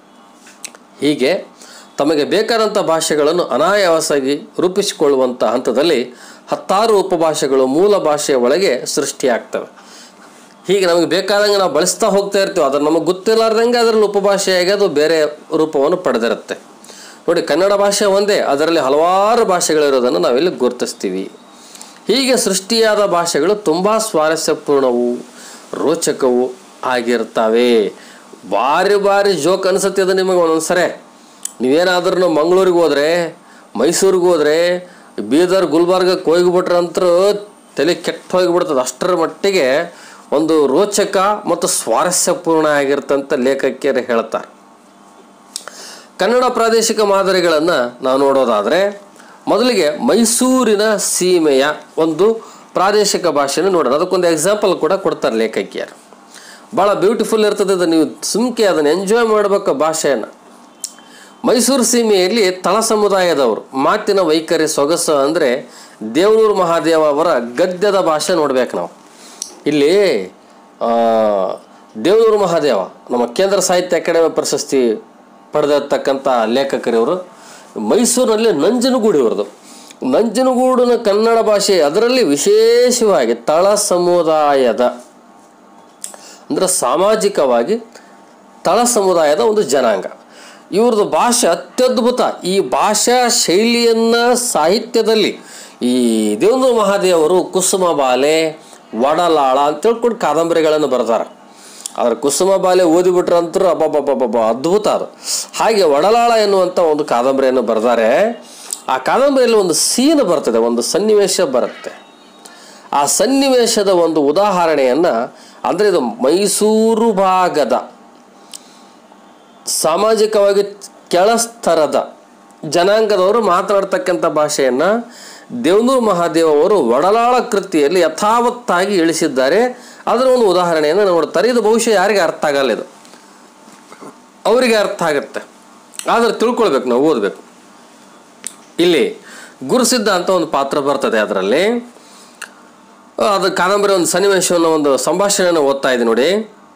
Speaker 1: ಹೀಗೆ ತಮಗೆ ಬೇಕಾದಂಥ ಭಾಷೆಗಳನ್ನು ಅನಾಯಾಸವಾಗಿ ರೂಪಿಸಿಕೊಳ್ಳುವಂಥ ಹಂತದಲ್ಲಿ ಹತ್ತಾರು ಉಪಭಾಷೆಗಳು ಮೂಲ ಭಾಷೆಯ ಒಳಗೆ ಸೃಷ್ಟಿಯಾಗ್ತವೆ ಹೀಗೆ ನಮಗೆ ಬೇಕಾದಂಗೆ ನಾವು ಬಳಸ್ತಾ ಹೋಗ್ತಾ ಇರ್ತೀವಿ ಅದ್ರ ನಮಗೆ ಗೊತ್ತಿಲ್ಲಾರ್ದಂಗೆ ಅದರಲ್ಲಿ ಉಪಭಾಷೆಯಾಗಿ ಅದು ಬೇರೆ ರೂಪವನ್ನು ಪಡೆದಿರುತ್ತೆ ನೋಡಿ ಕನ್ನಡ ಭಾಷೆ ಒಂದೇ ಅದರಲ್ಲಿ ಹಲವಾರು ಭಾಷೆಗಳಿರೋದನ್ನು ನಾವಿಲ್ಲಿ ಗುರುತಿಸ್ತೀವಿ ಹೀಗೆ ಸೃಷ್ಟಿಯಾದ ಭಾಷೆಗಳು ತುಂಬ ಸ್ವಾರಸ್ಯಪೂರ್ಣವು ರೋಚಕವು ಆಗಿರ್ತವೆ ಭಾರಿ ಭಾರಿ ಜೋಕ್ ಅನಿಸುತ್ತೆ ಅದು ನಿಮಗೆ ಒಂದೊಂದ್ಸರಿ ನೀವೇನಾದ್ರೂ ಮಂಗಳೂರಿಗೆ ಹೋದರೆ ಮೈಸೂರಿಗೆ ಹೋದರೆ ಬೀದರ್ ಗುಲ್ಬರ್ಗಕ್ಕೆ ಹೋಗಿಬಿಟ್ರಂತರೂ ತಲೆ ಕೆಟ್ಟ ಹೋಗಿಬಿಡ್ತದೆ ಅಷ್ಟರ ಮಟ್ಟಿಗೆ ಒಂದು ರೋಚಕ ಮತ್ತು ಸ್ವಾರಸ್ಯಪೂರ್ಣ ಆಗಿರ್ತಂತ ಲೇಖಕಿಯರು ಹೇಳ್ತಾರೆ ಕನ್ನಡ ಪ್ರಾದೇಶಿಕ ಮಾದರಿಗಳನ್ನು ನಾವು ನೋಡೋದಾದರೆ ಮೊದಲಿಗೆ ಮೈಸೂರಿನ ಸೀಮೆಯ ಒಂದು ಪ್ರಾದೇಶಿಕ ಭಾಷೆಯನ್ನು ನೋಡೋಣ ಅದಕ್ಕೊಂದು ಎಕ್ಸಾಂಪಲ್ ಕೂಡ ಕೊಡ್ತಾರೆ ಲೇಖಕಿಯರು ಭಾಳ ಬ್ಯೂಟಿಫುಲ್ ಇರ್ತದೆ ಅದು ನೀವು ಸುಮ್ಕೆ ಅದನ್ನು ಎಂಜಾಯ್ ಮಾಡಬೇಕು ಭಾಷೆಯನ್ನು ಮೈಸೂರು ಸೀಮೆಯಲ್ಲಿ ತಳ ಸಮುದಾಯದವರು ಮಾತಿನ ವೈಖರಿ ಸೊಗಸು ಅಂದರೆ ದೇವನೂರು ಮಹಾದೇವ ಅವರ ಗದ್ಯದ ಭಾಷೆ ನೋಡ್ಬೇಕು ನಾವು ಇಲ್ಲಿ ಆ, ದೇವನೂರು ಮಹಾದೇವ ನಮ್ಮ ಕೇಂದ್ರ ಸಾಹಿತ್ಯ ಅಕಾಡೆಮಿ ಪ್ರಶಸ್ತಿ ಪಡೆದಿರ್ತಕ್ಕಂಥ ಲೇಖಕರಿವರು ಮೈಸೂರಿನಲ್ಲಿ ನಂಜನಗೂಡು ಇವ್ರದ್ದು ನಂಜನಗೂಡಿನ ಕನ್ನಡ ಭಾಷೆ ಅದರಲ್ಲಿ ವಿಶೇಷವಾಗಿ ತಳ ಸಮುದಾಯದ ಅಂದರೆ ಸಾಮಾಜಿಕವಾಗಿ ತಳ ಸಮುದಾಯದ ಒಂದು ಜನಾಂಗ ಇವ್ರದ್ದು ಭಾಷೆ ಅತ್ಯದ್ಭುತ ಈ ಭಾಷಾ ಶೈಲಿಯನ್ನು ಸಾಹಿತ್ಯದಲ್ಲಿ ಈ ದೇವೇಂದ್ರ ಮಹಾದೇವರು ಕುಸುಮ ಬಾಲೆ ವಡಲಾಳ ಅಂತ ಹೇಳ್ಕೊಂಡು ಕಾದಂಬರಿಗಳನ್ನು ಬರ್ತಾರೆ ಆದರೆ ಕುಸುಮ ಬಾಲೆ ಓದಿಬಿಟ್ರಂತೂ ಅಬ್ಬಬ್ಬಬ್ಬಬ್ಬ ಅದ್ಭುತ ಅದು ಹಾಗೆ ವಡಲಾಳ ಎನ್ನುವಂಥ ಒಂದು ಕಾದಂಬರಿಯನ್ನು ಬರೆದಾರೆ ಆ ಕಾದಂಬರಿಯಲ್ಲಿ ಒಂದು ಸೀನ್ ಬರ್ತದೆ ಒಂದು ಸನ್ನಿವೇಶ ಬರುತ್ತೆ ಆ ಸನ್ನಿವೇಶದ ಒಂದು ಉದಾಹರಣೆಯನ್ನು ಅಂದರೆ ಇದು ಮೈಸೂರು ಭಾಗದ ಸಾಮಾಜಿಕವಾಗಿ ಕೆಳಸ್ತರದ ಜನಾಂಗದವರು ಮಾತನಾಡ್ತಕ್ಕಂಥ ಭಾಷೆಯನ್ನು ದೇವನೂರು ಮಹಾದೇವ ಅವರು ಒಡಲಾಳ ಕೃತಿಯಲ್ಲಿ ಯಥಾವತ್ತಾಗಿ ಇಳಿಸಿದ್ದಾರೆ ಅದರ ಒಂದು ಉದಾಹರಣೆಯನ್ನು ನೋಡ್ತಾರೆ ಇದು ಬಹುಶಃ ಯಾರಿಗೆ ಅರ್ಥ ಆಗಲ್ಲ ಇದು ಅವರಿಗೆ ಅರ್ಥ ಆಗುತ್ತೆ ಆದರೆ ತಿಳ್ಕೊಳ್ಬೇಕು ನಾವು ಓದಬೇಕು ಇಲ್ಲಿ ಗುರುಸಿದ್ಧ ಅಂತ ಒಂದು ಪಾತ್ರ ಬರ್ತದೆ ಅದರಲ್ಲಿ ಅದು ಕಾದಂಬರಿ ಒಂದು ಸನ್ನಿವೇಶವನ್ನು ಒಂದು ಸಂಭಾಷಣೆಯನ್ನು ಓದ್ತಾ ಇದೆ ನೋಡಿ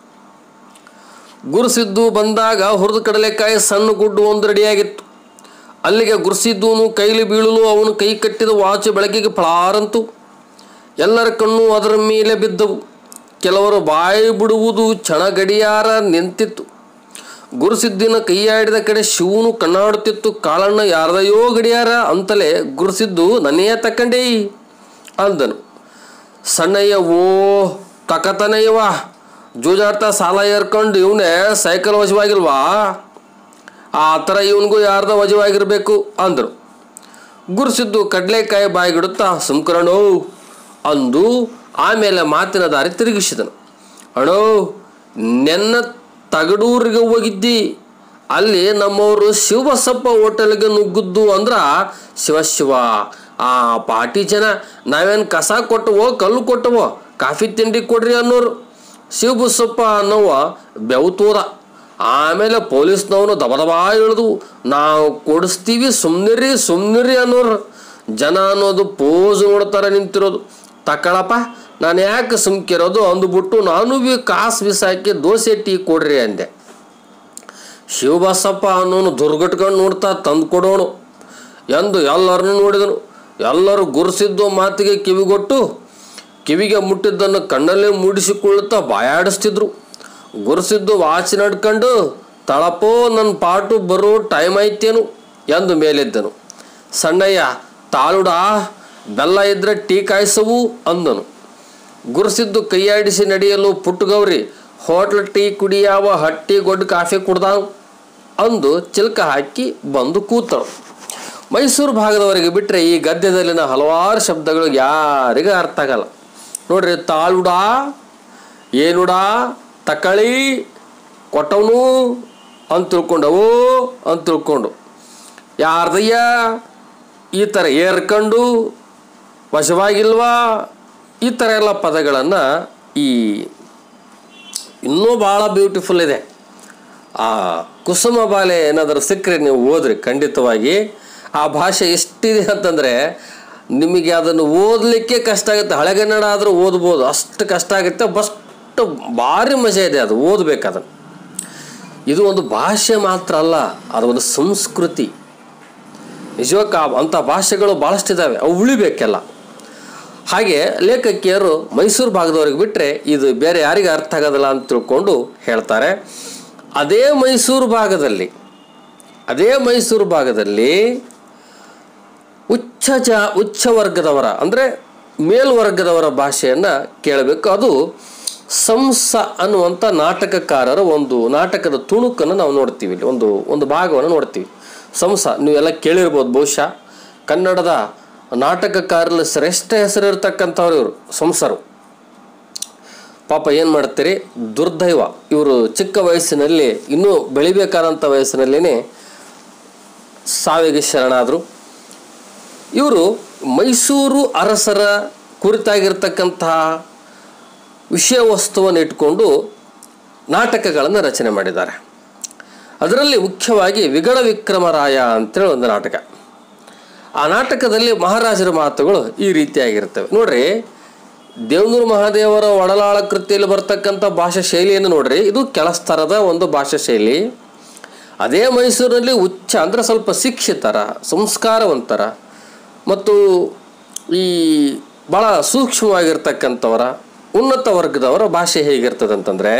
Speaker 1: ಗುರುಸಿದ್ದು ಬಂದಾಗ ಹುರಿದ ಕಡಲೆಕಾಯಿ ಸಣ್ಣ ಗುಡ್ಡು ಒಂದು ರೆಡಿಯಾಗಿತ್ತು ಅಲ್ಲಿಗೆ ಗುರುಸಿದ್ದೂನು ಕೈಲಿ ಬೀಳಲು ಅವನು ಕೈ ಕಟ್ಟಿದ ವಾಚು ಬೆಳಕಿಗೆ ಫಳಾರಂತು ಎಲ್ಲರ ಕಣ್ಣು ಅದರ ಮೇಲೆ ಬಿದ್ದವು ಕೆಲವರು ಬಾಯಿ ಬಿಡುವುದು ಕ್ಷಣ ಗಡಿಯಾರ ನಿಂತಿತ್ತು ಗುರುಸಿದ್ದಿನ ಕೈಯಾಡಿದ ಕಡೆ ಶಿವನು ಕಣ್ಣಾಡುತ್ತಿತ್ತು ಕಾಳಣ್ಣ ಯಾರದಯೋ ಗಡಿಯಾರ ಅಂತಲೇ ಗುರುಸಿದ್ದು ನನ್ನೆಯ ತಕ್ಕಂಡೇ ಅಂದನು ಸಣ್ಣಯ್ಯ ಓ ತಕತನಯ್ಯವ ಜೂಜಾಡ್ತಾ ಸಾಲ ಏರ್ಕೊಂಡು ಇವನೇ ಸೈಕಲ್ ವಶವಾಗಿಲ್ವಾ ಆ ಥರ ಇವನಿಗೂ ಯಾರ್ದೋ ವಜವಾಗಿರಬೇಕು ಅಂದರು ಗುರುಸಿದ್ದು ಕಡಲೆಕಾಯಿ ಬಾಯಿಗಿಡುತ್ತಾ ಸುಮ್ಕರಣೋ ಅಂದು ಆಮೇಲೆ ಮಾತಿನ ದಾರಿ ತಿರುಗಿಸಿದನು ಅಣೋ ನೆನ್ನ ತಗಡೂರಿಗೆ ಹೋಗಿದ್ದಿ ಅಲ್ಲಿ ನಮ್ಮವರು ಶಿವಬಸಪ್ಪ ಹೋಟೆಲ್ಗೆ ನುಗ್ಗುದ್ದು ಅಂದ್ರ ಶಿವ ಶಿವ ಆ ಪಾಟಿ ಜನ ನಾವೇನು ಕಸ ಕೊಟ್ಟವೋ ಕಲ್ಲು ಕೊಟ್ಟವೋ ಕಾಫಿ ತಿಂಡಿ ಕೊಡ್ರಿ ಅನ್ನೋರು ಶಿವಬಸಪ್ಪ ಅನ್ನೋವ ಬೆವತೋದ ಆಮೇಲೆ ಪೊಲೀಸ್ನವನು ದಬ ದಬಾ ಇಳಿದು ನಾವು ಕೊಡಿಸ್ತೀವಿ ಸುಮ್ಮನಿರಿ ಸುಮ್ಮನಿರಿ ಅನ್ನೋರು ಜನ ಅನ್ನೋದು ಪೋಸ್ ನೋಡ್ತಾರೆ ನಿಂತಿರೋದು ತಕ್ಕಳಪ್ಪ ನಾನು ಯಾಕೆ ಸುಮ್ಕಿರೋದು ಅಂದುಬಿಟ್ಟು ನಾನು ಬಿ ಕಾಸು ಬಿಸಾಕಿ ದೋಸೆ ಟೀ ಕೊಡ್ರಿ ಅಂದೆ ಶಿವಬಸಪ್ಪ ಅನ್ನೋನು ದುರ್ಗಟ್ಕೊಂಡು ನೋಡ್ತಾ ತಂದು ಕೊಡೋಣ ಎಂದು ಎಲ್ಲರನ್ನೂ ನೋಡಿದನು ಎಲ್ಲರೂ ಗುರುಸಿದ್ದು ಮಾತಿಗೆ ಕಿವಿಗೊಟ್ಟು ಕಿವಿಗೆ ಮುಟ್ಟಿದ್ದನ್ನು ಕಣ್ಣಲ್ಲೇ ಮೂಡಿಸಿಕೊಳ್ಳುತ್ತಾ ಬಾಯಾಡಿಸ್ತಿದ್ರು ಗುರುಸಿದ್ದು ವಾಚ್ ನಡ್ಕೊಂಡು ತಳಪೋ ನನ್ನ ಪಾಟು ಬರೋ ಟೈಮ್ ಐತೇನು ಎಂದು ಮೇಲೆದ್ದನು ಸಣ್ಣಯ್ಯ ತಾಳುಡಾ ಬೆಲ್ಲ ಇದ್ರೆ ಟೀ ಕಾಯಿಸವು ಅಂದನು ಗುರುಸಿದ್ದು ಕೈಯಾಡಿಸಿ ನಡೆಯಲು ಪುಟ್ಟಗೌರಿ ಹೋಟ್ಲ್ ಟೀ ಕುಡಿಯಾವ ಹಟ್ಟಿ ಗೊಡ್ಡು ಕಾಫಿ ಕುಡ್ದಾವ್ ಅಂದು ಚಿಲ್ಕ ಹಾಕಿ ಬಂದು ಕೂತಳು ಮೈಸೂರು ಭಾಗದವರೆಗೆ ಬಿಟ್ಟರೆ ಈ ಗದ್ಯದಲ್ಲಿನ ಹಲವಾರು ಶಬ್ದಗಳು ಯಾರಿಗೂ ಅರ್ಥ ಆಗಲ್ಲ ನೋಡ್ರಿ ತಾಳುಡಾ ಏನುಡಾ ತಕಳಿ ಕೊಟ್ಟವನು ಅಂತ ತಿಳ್ಕೊಂಡವು ಅಂತ ತಿಳ್ಕೊಂಡು ಯಾರ್ದಯ್ಯ ಈ ಥರ ಏರ್ಕೊಂಡು ವಶವಾಗಿಲ್ವಾ ಈ ಥರ ಎಲ್ಲ ಪದಗಳನ್ನು ಈ ಇನ್ನೂ ಭಾಳ ಬ್ಯೂಟಿಫುಲ್ ಇದೆ ಆ ಕುಸುಮ ಬಾಲೆ ಏನಾದರೂ ಸಿಕ್ಕರೆ ನೀವು ಓದ್ರಿ ಖಂಡಿತವಾಗಿ ಆ ಭಾಷೆ ಎಷ್ಟಿದೆ ಅಂತಂದರೆ ನಿಮಗೆ ಅದನ್ನು ಓದಲಿಕ್ಕೆ ಕಷ್ಟ ಆಗುತ್ತೆ ಹಳೆಗನ್ನಡ ಆದರೂ ಓದ್ಬೋದು ಅಷ್ಟು ಕಷ್ಟ ಆಗುತ್ತೆ ಬಸ್ಟ್ ಭಾರಿ ಮಜಾ ಇದೆ ಅದು ಓದಬೇಕು ಅದನ್ನು ಇದು ಒಂದು ಭಾಷೆ ಮಾತ್ರ ಅಲ್ಲ ಅದು ಒಂದು ಸಂಸ್ಕೃತಿ ನಿಜವಾಗ ಅಂಥ ಭಾಷೆಗಳು ಭಾಳಷ್ಟಿದ್ದಾವೆ ಅವು ಉಳಿಬೇಕೆಲ್ಲ ಹಾಗೆ ಲೇಖಕಿಯರು ಮೈಸೂರು ಭಾಗದವ್ರಿಗೆ ಬಿಟ್ಟರೆ ಇದು ಬೇರೆ ಯಾರಿಗೆ ಅರ್ಥ ಆಗೋದಿಲ್ಲ ಅಂತ ತಿಳ್ಕೊಂಡು ಹೇಳ್ತಾರೆ ಅದೇ ಮೈಸೂರು ಭಾಗದಲ್ಲಿ ಅದೇ ಮೈಸೂರು ಭಾಗದಲ್ಲಿ ಉಚ್ಚ ಜ ಉಚ್ಚ ವರ್ಗದವರ ಅಂದರೆ ಮೇಲ್ವರ್ಗದವರ ಭಾಷೆಯನ್ನು ಕೇಳಬೇಕು ಅದು ಸಂಸ ಅನ್ನುವಂಥ ನಾಟಕಕಾರರ ಒಂದು ನಾಟಕದ ತುಣುಕನ್ನು ನಾವು ನೋಡ್ತೀವಿ ಇಲ್ಲಿ ಒಂದು ಒಂದು ಭಾಗವನ್ನು ನೋಡ್ತೀವಿ ಸಂಸ ನೀವೆಲ್ಲ ಕೇಳಿರ್ಬೋದು ಬಹುಶಃ ಕನ್ನಡದ ನಾಟಕಕಾರರಲ್ಲಿ ಶ್ರೇಷ್ಠ ಹೆಸರಿರ್ತಕ್ಕಂಥವ್ರು ಇವರು ಸಂಸರು ಪಾಪ ಏನು ಮಾಡ್ತೀರಿ ದುರ್ದೈವ ಇವರು ಚಿಕ್ಕ ವಯಸ್ಸಿನಲ್ಲಿ ಇನ್ನೂ ಬೆಳಿಬೇಕಾದಂಥ ವಯಸ್ಸಿನಲ್ಲೇ ಸಾವಿಗೆ ಶರಣಾದರು ಇವರು ಮೈಸೂರು ಅರಸರ ಕುರಿತಾಗಿರ್ತಕ್ಕಂತಹ ವಿಷಯ ವಸ್ತುವನ್ನು ಇಟ್ಕೊಂಡು ನಾಟಕಗಳನ್ನು ರಚನೆ ಮಾಡಿದ್ದಾರೆ ಅದರಲ್ಲಿ ಮುಖ್ಯವಾಗಿ ವಿಗಡ ವಿಕ್ರಮರಾಯ ಅಂತೇಳಿ ಒಂದು ನಾಟಕ ಆ ನಾಟಕದಲ್ಲಿ ಮಹಾರಾಜರ ಮಾತುಗಳು ಈ ರೀತಿಯಾಗಿರ್ತವೆ ನೋಡ್ರಿ ದೇವನೂರು ಮಹಾದೇವರ ಒಡಲಾಳ ಕೃತಿಯಲ್ಲಿ ಬರ್ತಕ್ಕಂಥ ಭಾಷಾ ಶೈಲಿಯನ್ನು ನೋಡ್ರಿ ಇದು ಕೆಳಸ್ತರದ ಒಂದು ಭಾಷಾ ಶೈಲಿ ಅದೇ ಮೈಸೂರಿನಲ್ಲಿ ಉಚ್ಚ ಅಂದರೆ ಸ್ವಲ್ಪ ಶಿಕ್ಷಿತರ ಸಂಸ್ಕಾರವಂತರ ಮತ್ತು ಈ ಭಾಳ ಸೂಕ್ಷ್ಮವಾಗಿರ್ತಕ್ಕಂಥವರ ಉನ್ನತ ವರ್ಗದವರ ಭಾಷೆ ಹೇಗಿರ್ತದೆ ಅಂತಂದರೆ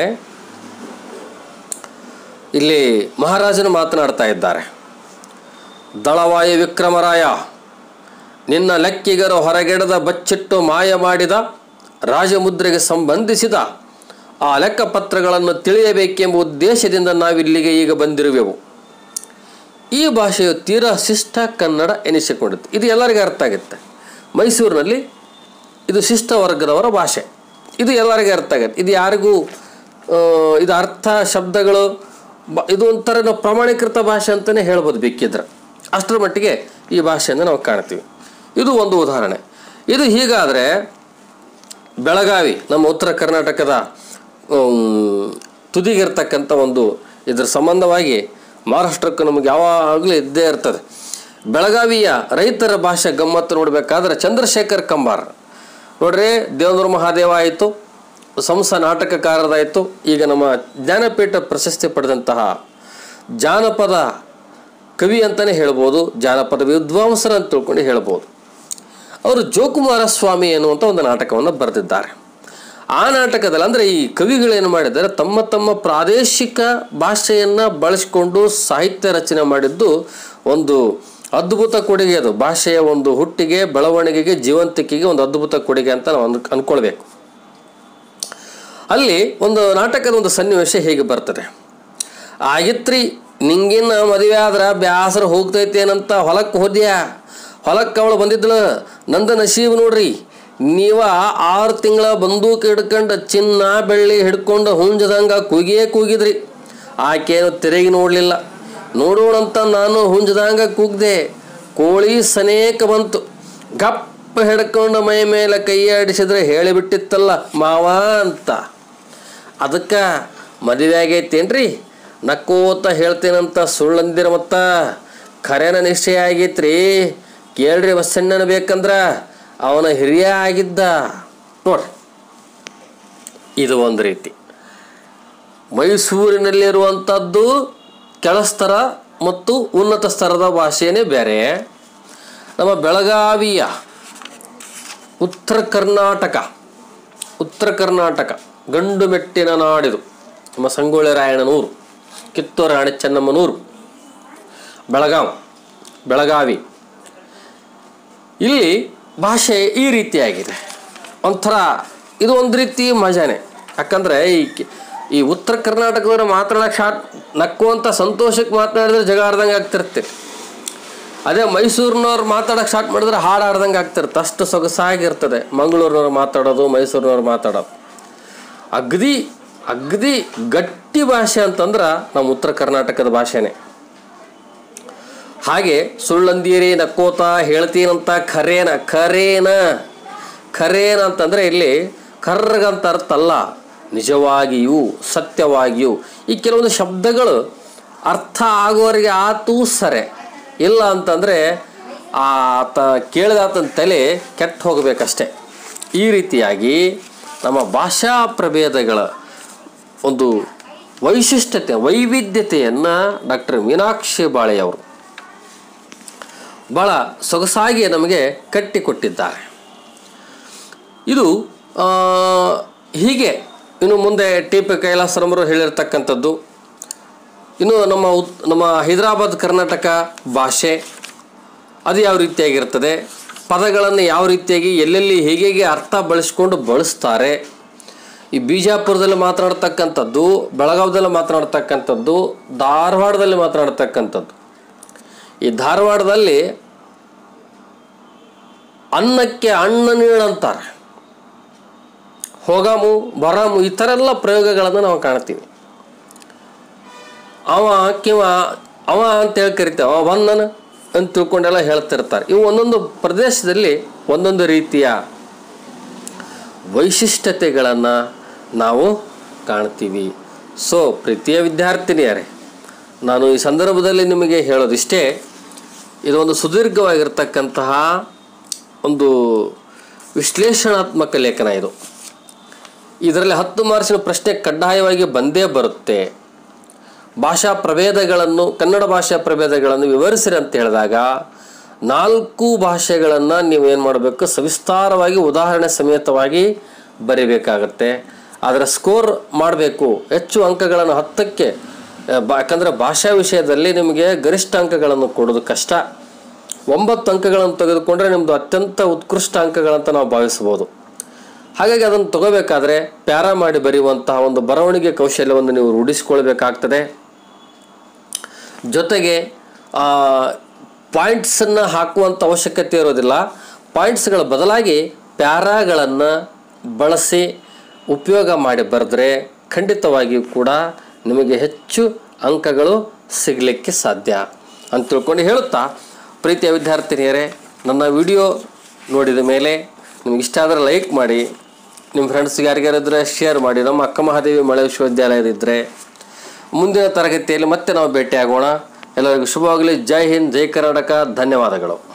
Speaker 1: ಇಲ್ಲಿ ಮಹಾರಾಜನು ಮಾತನಾಡ್ತಾ ಇದ್ದಾರೆ ದಳವಾಯು ವಿಕ್ರಮರಾಯ ನಿನ್ನ ಲೆಕ್ಕಿಗರು ಹೊರಗೆಡದ ಬಚ್ಚಿಟ್ಟು ಮಾಯ ಮಾಡಿದ ರಾಜಮುದ್ರೆಗೆ ಸಂಬಂಧಿಸಿದ ಆ ಲೆಕ್ಕಪತ್ರಗಳನ್ನು ತಿಳಿಯಬೇಕೆಂಬ ಉದ್ದೇಶದಿಂದ ನಾವಿಲ್ಲಿಗೆ ಈಗ ಬಂದಿರುವೆವು ಈ ಭಾಷೆಯು ತೀರಾ ಶಿಷ್ಟ ಕನ್ನಡ ಎನಿಸಿಕೊಂಡಿತ್ತು ಇದು ಎಲ್ಲರಿಗೂ ಅರ್ಥ ಆಗುತ್ತೆ ಮೈಸೂರಿನಲ್ಲಿ ಇದು ಶಿಷ್ಟ ವರ್ಗದವರ ಭಾಷೆ ಇದು ಎಲ್ಲರಿಗೂ ಅರ್ಥ ಆಗುತ್ತೆ ಇದು ಯಾರಿಗೂ ಆ, ಇದು ಅರ್ಥ ಶಬ್ದಗಳು ಬ ಇದು ಒಂಥರ ನಾವು ಪ್ರಮಾಣೀಕೃತ ಭಾಷೆ ಅಂತಲೇ ಹೇಳ್ಬೋದು ಬೇಕಿದ್ರೆ ಅಷ್ಟರ ಮಟ್ಟಿಗೆ ಈ ಭಾಷೆಯನ್ನು ನಾವು ಕಾಣ್ತೀವಿ ಇದು ಒಂದು ಉದಾಹರಣೆ ಇದು ಹೀಗಾದರೆ ಬೆಳಗಾವಿ ನಮ್ಮ ಉತ್ತರ ಕರ್ನಾಟಕದ ಆಮ್, ತುದಿಗಿರ್ತಕ್ಕಂಥ ಒಂದು ಇದ್ರ ಸಂಬಂಧವಾಗಿ ಮಹಾರಾಷ್ಟ್ರಕ್ಕೂ ನಮಗೆ ಯಾವಾಗಲೂ ಇದ್ದೇ ಇರ್ತದೆ ಬೆಳಗಾವಿಯ ರೈತರ ಭಾಷೆ ಗಮ್ಮತ್ತು ನೋಡಬೇಕಾದ್ರೆ ಚಂದ್ರಶೇಖರ್ ಕಂಬಾರ್ ನೋಡ್ರಿ ದೇವೇಂದ್ರ ಮಹಾದೇವ ಆಯಿತು ಸಂಸ ನಾಟಕಕಾರರಾಯಿತು ಈಗ ನಮ್ಮ ಜ್ಞಾನಪೀಠ ಪ್ರಶಸ್ತಿ ಪಡೆದಂತಹ ಜಾನಪದ ಕವಿ ಅಂತಲೇ ಹೇಳ್ಬೋದು ಜಾನಪದ ವಿದ್ವಾಂಸರು ಅಂತ ತಿಳ್ಕೊಂಡು ಹೇಳ್ಬೋದು ಅವರು ಜೋಕುಮಾರ ಸ್ವಾಮಿ ಎನ್ನುವಂಥ ಒಂದು ನಾಟಕವನ್ನು ಬರೆದಿದ್ದಾರೆ ಆ ನಾಟಕದಲ್ಲಿ ಅಂದರೆ ಈ ಕವಿಗಳೇನು ಮಾಡಿದ್ದಾರೆ ತಮ್ಮ ತಮ್ಮ ಪ್ರಾದೇಶಿಕ ಭಾಷೆಯನ್ನು ಬಳಸಿಕೊಂಡು ಸಾಹಿತ್ಯ ರಚನೆ ಮಾಡಿದ್ದು ಒಂದು ಅದ್ಭುತ ಕೊಡುಗೆ ಅದು ಭಾಷೆಯ ಒಂದು ಹುಟ್ಟಿಗೆ ಬೆಳವಣಿಗೆಗೆ ಜೀವಂತಿಕೆಗೆ ಒಂದು ಅದ್ಭುತ ಕೊಡುಗೆ ಅಂತ ನಾವು ಅನ್ ಅಂದ್ಕೊಳ್ಬೇಕು ಅಲ್ಲಿ ಒಂದು ನಾಟಕದ ಒಂದು ಸನ್ನಿವೇಶ ಹೇಗೆ ಬರ್ತದೆ ಆಗಿತ್ರಿ ನಿಂಗಿನ ಮದುವೆ ಆದ್ರೆ ಬ್ಯಾಸರ ಹೋಗ್ತೈತೇನಂತ ಹೊಲಕ್ಕೆ ಹೋದ್ಯಾ ಹೊಲಕ್ಕೆ ಅವಳು ಬಂದಿದ್ಳು ನಂದ ನಸೀಬ್ ನೋಡ್ರಿ ನೀವ ಆರು ತಿಂಗಳ ಬಂದೂಕ್ ಹಿಡ್ಕೊಂಡು ಚಿನ್ನ ಬೆಳ್ಳಿ ಹಿಡ್ಕೊಂಡು ಹುಂಜದಂಗ ಕೂಗಿಯೇ ಕೂಗಿದ್ರಿ ಆಕೇನು ತಿರುಗಿ ನೋಡಲಿಲ್ಲ ನೋಡೋಣಂತ ನಾನು ಹುಂಜದಂಗ ಕೂಗ್ದೆ ಕೋಳಿ ಸನೇಕ ಬಂತು ಗಪ್ಪ ಹಿಡ್ಕೊಂಡು ಮೈ ಮೇಲೆ ಕೈ ಆಡಿಸಿದ್ರೆ ಹೇಳಿಬಿಟ್ಟಿತ್ತಲ್ಲ ಮಾವ ಅಂತ ಅದಕ್ಕೆ ಮದುವೆ ಆಗೈತೇನ್ರಿ ನಕ್ಕೋತ ಹೇಳ್ತೇನಂತ ಸುಳ್ಳಂದಿರ ಮತ್ತ ಖರೇನ ನಿಶ್ಚಯ ಆಗೈತ್ರಿ ಕೇಳ್ರಿ ಬಸ್ಸಣ್ಣನ ಬೇಕಂದ್ರ ಅವನ ಹಿರಿಯ ಆಗಿದ್ದ ನೋಡ್ರಿ ಇದು ಒಂದು ರೀತಿ ಮೈಸೂರಿನಲ್ಲಿರುವಂಥದ್ದು ಕೆಳಸ್ತರ ಮತ್ತು ಉನ್ನತ ಸ್ತರದ ಭಾಷೆಯೇ ಬೇರೆ ನಮ್ಮ ಬೆಳಗಾವಿಯ ಉತ್ತರ ಕರ್ನಾಟಕ ಉತ್ತರ ಕರ್ನಾಟಕ ಗಂಡು ಮೆಟ್ಟಿನ ನಾಡಿದು ನಮ್ಮ ಸಂಗೊಳ್ಳಿ ರಾಯಣ್ಣನೂರು ಕಿತ್ತೂರು ರಾಣಿ ಚೆನ್ನಮ್ಮನೂರು ಬೆಳಗಾವಿ ಬೆಳಗಾವಿ ಇಲ್ಲಿ ಭಾಷೆ ಈ ರೀತಿಯಾಗಿದೆ ಒಂಥರ ಇದು ಒಂದು ರೀತಿ ಮಜಾನೆ ಯಾಕಂದರೆ ಈ ಕಿ- ಈ ಉತ್ತರ ಕರ್ನಾಟಕದವರು ಮಾತಾಡೋಕೆ ಶಾಟ್ ನಕ್ಕುವಂಥ ಸಂತೋಷಕ್ಕೆ ಮಾತನಾಡಿದ್ರೆ ಜಗ ಆಡ್ದಂಗೆ ಆಗ್ತಿರ್ತೀರಿ ಅದೇ ಮೈಸೂರಿನವ್ರು ಮಾತಾಡೋಕೆ ಸ್ಟಾರ್ಟ್ ಮಾಡಿದ್ರೆ ಹಾಡು ಆಡ್ದಂಗೆ ಆಗ್ತಿರುತ್ತೆ ಅಷ್ಟು ಸೊಗಸಾಗಿರ್ತದೆ ಮಂಗಳೂರಿನವ್ರು ಮಾತಾಡೋದು ಮೈಸೂರಿನವ್ರು ಮಾತಾಡೋದು ಅಗದಿ ಅಗದಿ ಗಟ್ಟಿ ಭಾಷೆ ಅಂತಂದ್ರೆ ನಮ್ಮ ಉತ್ತರ ಕರ್ನಾಟಕದ ಭಾಷೆನೇ ಹಾಗೆ ಸುಳ್ಳಂದೀರಿ ನಕ್ಕೋತ ಹೇಳ್ತೀನಂತ ಖರೇನ ಖರೇನ ಖರೇನ ಅಂತಂದರೆ ಇಲ್ಲಿ ಕರ್ರಗಂತ ಅರ್ಥ ಅಲ್ಲ ನಿಜವಾಗಿಯೂ ಸತ್ಯವಾಗಿಯೂ ಈ ಕೆಲವೊಂದು ಶಬ್ದಗಳು ಅರ್ಥ ಆಗೋರಿಗೆ ಆತೂ ಸರೆ ಇಲ್ಲ ಅಂತಂದರೆ ಆತ ಕೇಳಿದಾತನ ತಲೆ ಕೆಟ್ಟು ಹೋಗಬೇಕಷ್ಟೆ ಈ ರೀತಿಯಾಗಿ ನಮ್ಮ ಭಾಷಾ ಪ್ರಭೇದಗಳ ಒಂದು ವೈಶಿಷ್ಟ್ಯತೆ ವೈವಿಧ್ಯತೆಯನ್ನು ಡಾಕ್ಟರ್ ಮೀನಾಕ್ಷಿ ಬಾಳೆಯವರು ಭಾಳ ಸೊಗಸಾಗಿ ನಮಗೆ ಕಟ್ಟಿಕೊಟ್ಟಿದ್ದಾರೆ ಇದು ಆ, ಹೀಗೆ ಇನ್ನು ಮುಂದೆ ಟಿ ಪಿ ಕೈಲಾಸರಮರು ಹೇಳಿರ್ತಕ್ಕಂಥದ್ದು ಇನ್ನು ನಮ್ಮ ಉತ್ ನಮ್ಮ ಹೈದರಾಬಾದ್ ಕರ್ನಾಟಕ ಭಾಷೆ ಅದು ಯಾವ ರೀತಿಯಾಗಿರ್ತದೆ ಪದಗಳನ್ನು ಯಾವ ರೀತಿಯಾಗಿ ಎಲ್ಲೆಲ್ಲಿ ಹೇಗೆ ಹೇಗೆ ಅರ್ಥ ಬಳಸ್ಕೊಂಡು ಬಳಸ್ತಾರೆ ಈ ಬಿಜಾಪುರದಲ್ಲಿ ಮಾತನಾಡ್ತಕ್ಕಂಥದ್ದು ಬೆಳಗಾವದಲ್ಲಿ ಮಾತನಾಡ್ತಕ್ಕಂಥದ್ದು ಧಾರವಾಡದಲ್ಲಿ ಮಾತನಾಡ್ತಕ್ಕಂಥದ್ದು ಈ ಧಾರವಾಡದಲ್ಲಿ ಅನ್ನಕ್ಕೆ ಅಣ್ಣ ನೀಳಂತಾರೆ ಹೋಗಾಮು ಬರಾಮು ಈ ಥರ ಎಲ್ಲ ಪ್ರಯೋಗಗಳನ್ನು ನಾವು ಕಾಣ್ತೀವಿ ಅವ ಕಿವ ಅವ ಅಂತೇಳಿ ಕರಿತೇವೆ ಅವ ಬಂದನ ಅಂತ ತಿಳ್ಕೊಂಡೆಲ್ಲ ಹೇಳ್ತಿರ್ತಾರೆ ಇವು ಒಂದೊಂದು ಪ್ರದೇಶದಲ್ಲಿ ಒಂದೊಂದು ರೀತಿಯ ವೈಶಿಷ್ಟ್ಯತೆಗಳನ್ನು ನಾವು ಕಾಣ್ತೀವಿ ಸೊ ಪ್ರೀತಿಯ ವಿದ್ಯಾರ್ಥಿನಿಯರೇ ನಾನು ಈ ಸಂದರ್ಭದಲ್ಲಿ ನಿಮಗೆ ಹೇಳೋದಿಷ್ಟೇ ಇದೊಂದು ಸುದೀರ್ಘವಾಗಿರ್ತಕ್ಕಂತಹ ಒಂದು ವಿಶ್ಲೇಷಣಾತ್ಮಕ ಲೇಖನ ಇದು ಇದರಲ್ಲಿ ಹತ್ತು ಮಾರ್ಕ್ಸಿನ ಪ್ರಶ್ನೆ ಕಡ್ಡಾಯವಾಗಿ ಬಂದೇ ಬರುತ್ತೆ ಭಾಷಾ ಪ್ರಭೇದಗಳನ್ನು ಕನ್ನಡ ಭಾಷಾ ಪ್ರಭೇದಗಳನ್ನು ವಿವರಿಸಿರಿ ಅಂತ ಹೇಳಿದಾಗ ನಾಲ್ಕು ಭಾಷೆಗಳನ್ನು ನೀವು ಏನು ಮಾಡಬೇಕು ಸವಿಸ್ತಾರವಾಗಿ ಉದಾಹರಣೆ ಸಮೇತವಾಗಿ ಬರಿಬೇಕಾಗತ್ತೆ ಅದರ ಸ್ಕೋರ್ ಮಾಡಬೇಕು ಹೆಚ್ಚು ಅಂಕಗಳನ್ನು ಹತ್ತಕ್ಕೆ ಆ, ಬಾ ಯಾಕಂದರೆ ಭಾಷಾ ವಿಷಯದಲ್ಲಿ ನಿಮಗೆ ಗರಿಷ್ಠ ಅಂಕಗಳನ್ನು ಕೊಡೋದು ಕಷ್ಟ ಒಂಬತ್ತು ಅಂಕಗಳನ್ನು ತೆಗೆದುಕೊಂಡ್ರೆ ನಿಮ್ಮದು ಅತ್ಯಂತ ಉತ್ಕೃಷ್ಟ ಅಂಕಗಳಂತ ನಾವು ಭಾವಿಸ್ಬೋದು ಹಾಗಾಗಿ ಅದನ್ನು ತಗೋಬೇಕಾದ್ರೆ ಪ್ಯಾರಾ ಮಾಡಿ ಬರೆಯುವಂತಹ ಒಂದು ಬರವಣಿಗೆ ಕೌಶಲ್ಯವನ್ನು ನೀವು ರೂಢಿಸಿಕೊಳ್ಬೇಕಾಗ್ತದೆ ಜೊತೆಗೆ ಪಾಯಿಂಟ್ಸನ್ನು ಹಾಕುವಂಥ ಅವಶ್ಯಕತೆ ಇರೋದಿಲ್ಲ ಪಾಯಿಂಟ್ಸ್ಗಳ ಬದಲಾಗಿ ಪ್ಯಾರಾಗಳನ್ನು ಬಳಸಿ ಉಪಯೋಗ ಮಾಡಿ ಬರೆದ್ರೆ ಖಂಡಿತವಾಗಿಯೂ ಕೂಡ ನಿಮಗೆ ಹೆಚ್ಚು ಅಂಕಗಳು ಸಿಗಲಿಕ್ಕೆ ಸಾಧ್ಯ ಅಂತ ತಿಳ್ಕೊಂಡು ಹೇಳುತ್ತಾ ಪ್ರೀತಿಯ ವಿದ್ಯಾರ್ಥಿನಿಯರೇ ನನ್ನ ವಿಡಿಯೋ ನೋಡಿದ ಮೇಲೆ ನಿಮ್ಗೆ ಇಷ್ಟ ಆದರೆ ಲೈಕ್ ಮಾಡಿ ನಿಮ್ಮ ಫ್ರೆಂಡ್ಸ್ಗೆ ಯಾರಿಗಾರಿದ್ರೆ ಶೇರ್ ಮಾಡಿ ನಮ್ಮ ಅಕ್ಕ ಮಹಾದೇವಿ ಮಳೆ ವಿಶ್ವವಿದ್ಯಾಲಯದಿದ್ದರೆ ಮುಂದಿನ ತರಗತಿಯಲ್ಲಿ ಮತ್ತೆ ನಾವು ಭೇಟಿಯಾಗೋಣ ಎಲ್ಲರಿಗೂ ಶುಭವಾಗಲಿ ಜೈ ಹಿಂದ್ ಜೈ ಕರ್ನಾಟಕ ಧನ್ಯವಾದಗಳು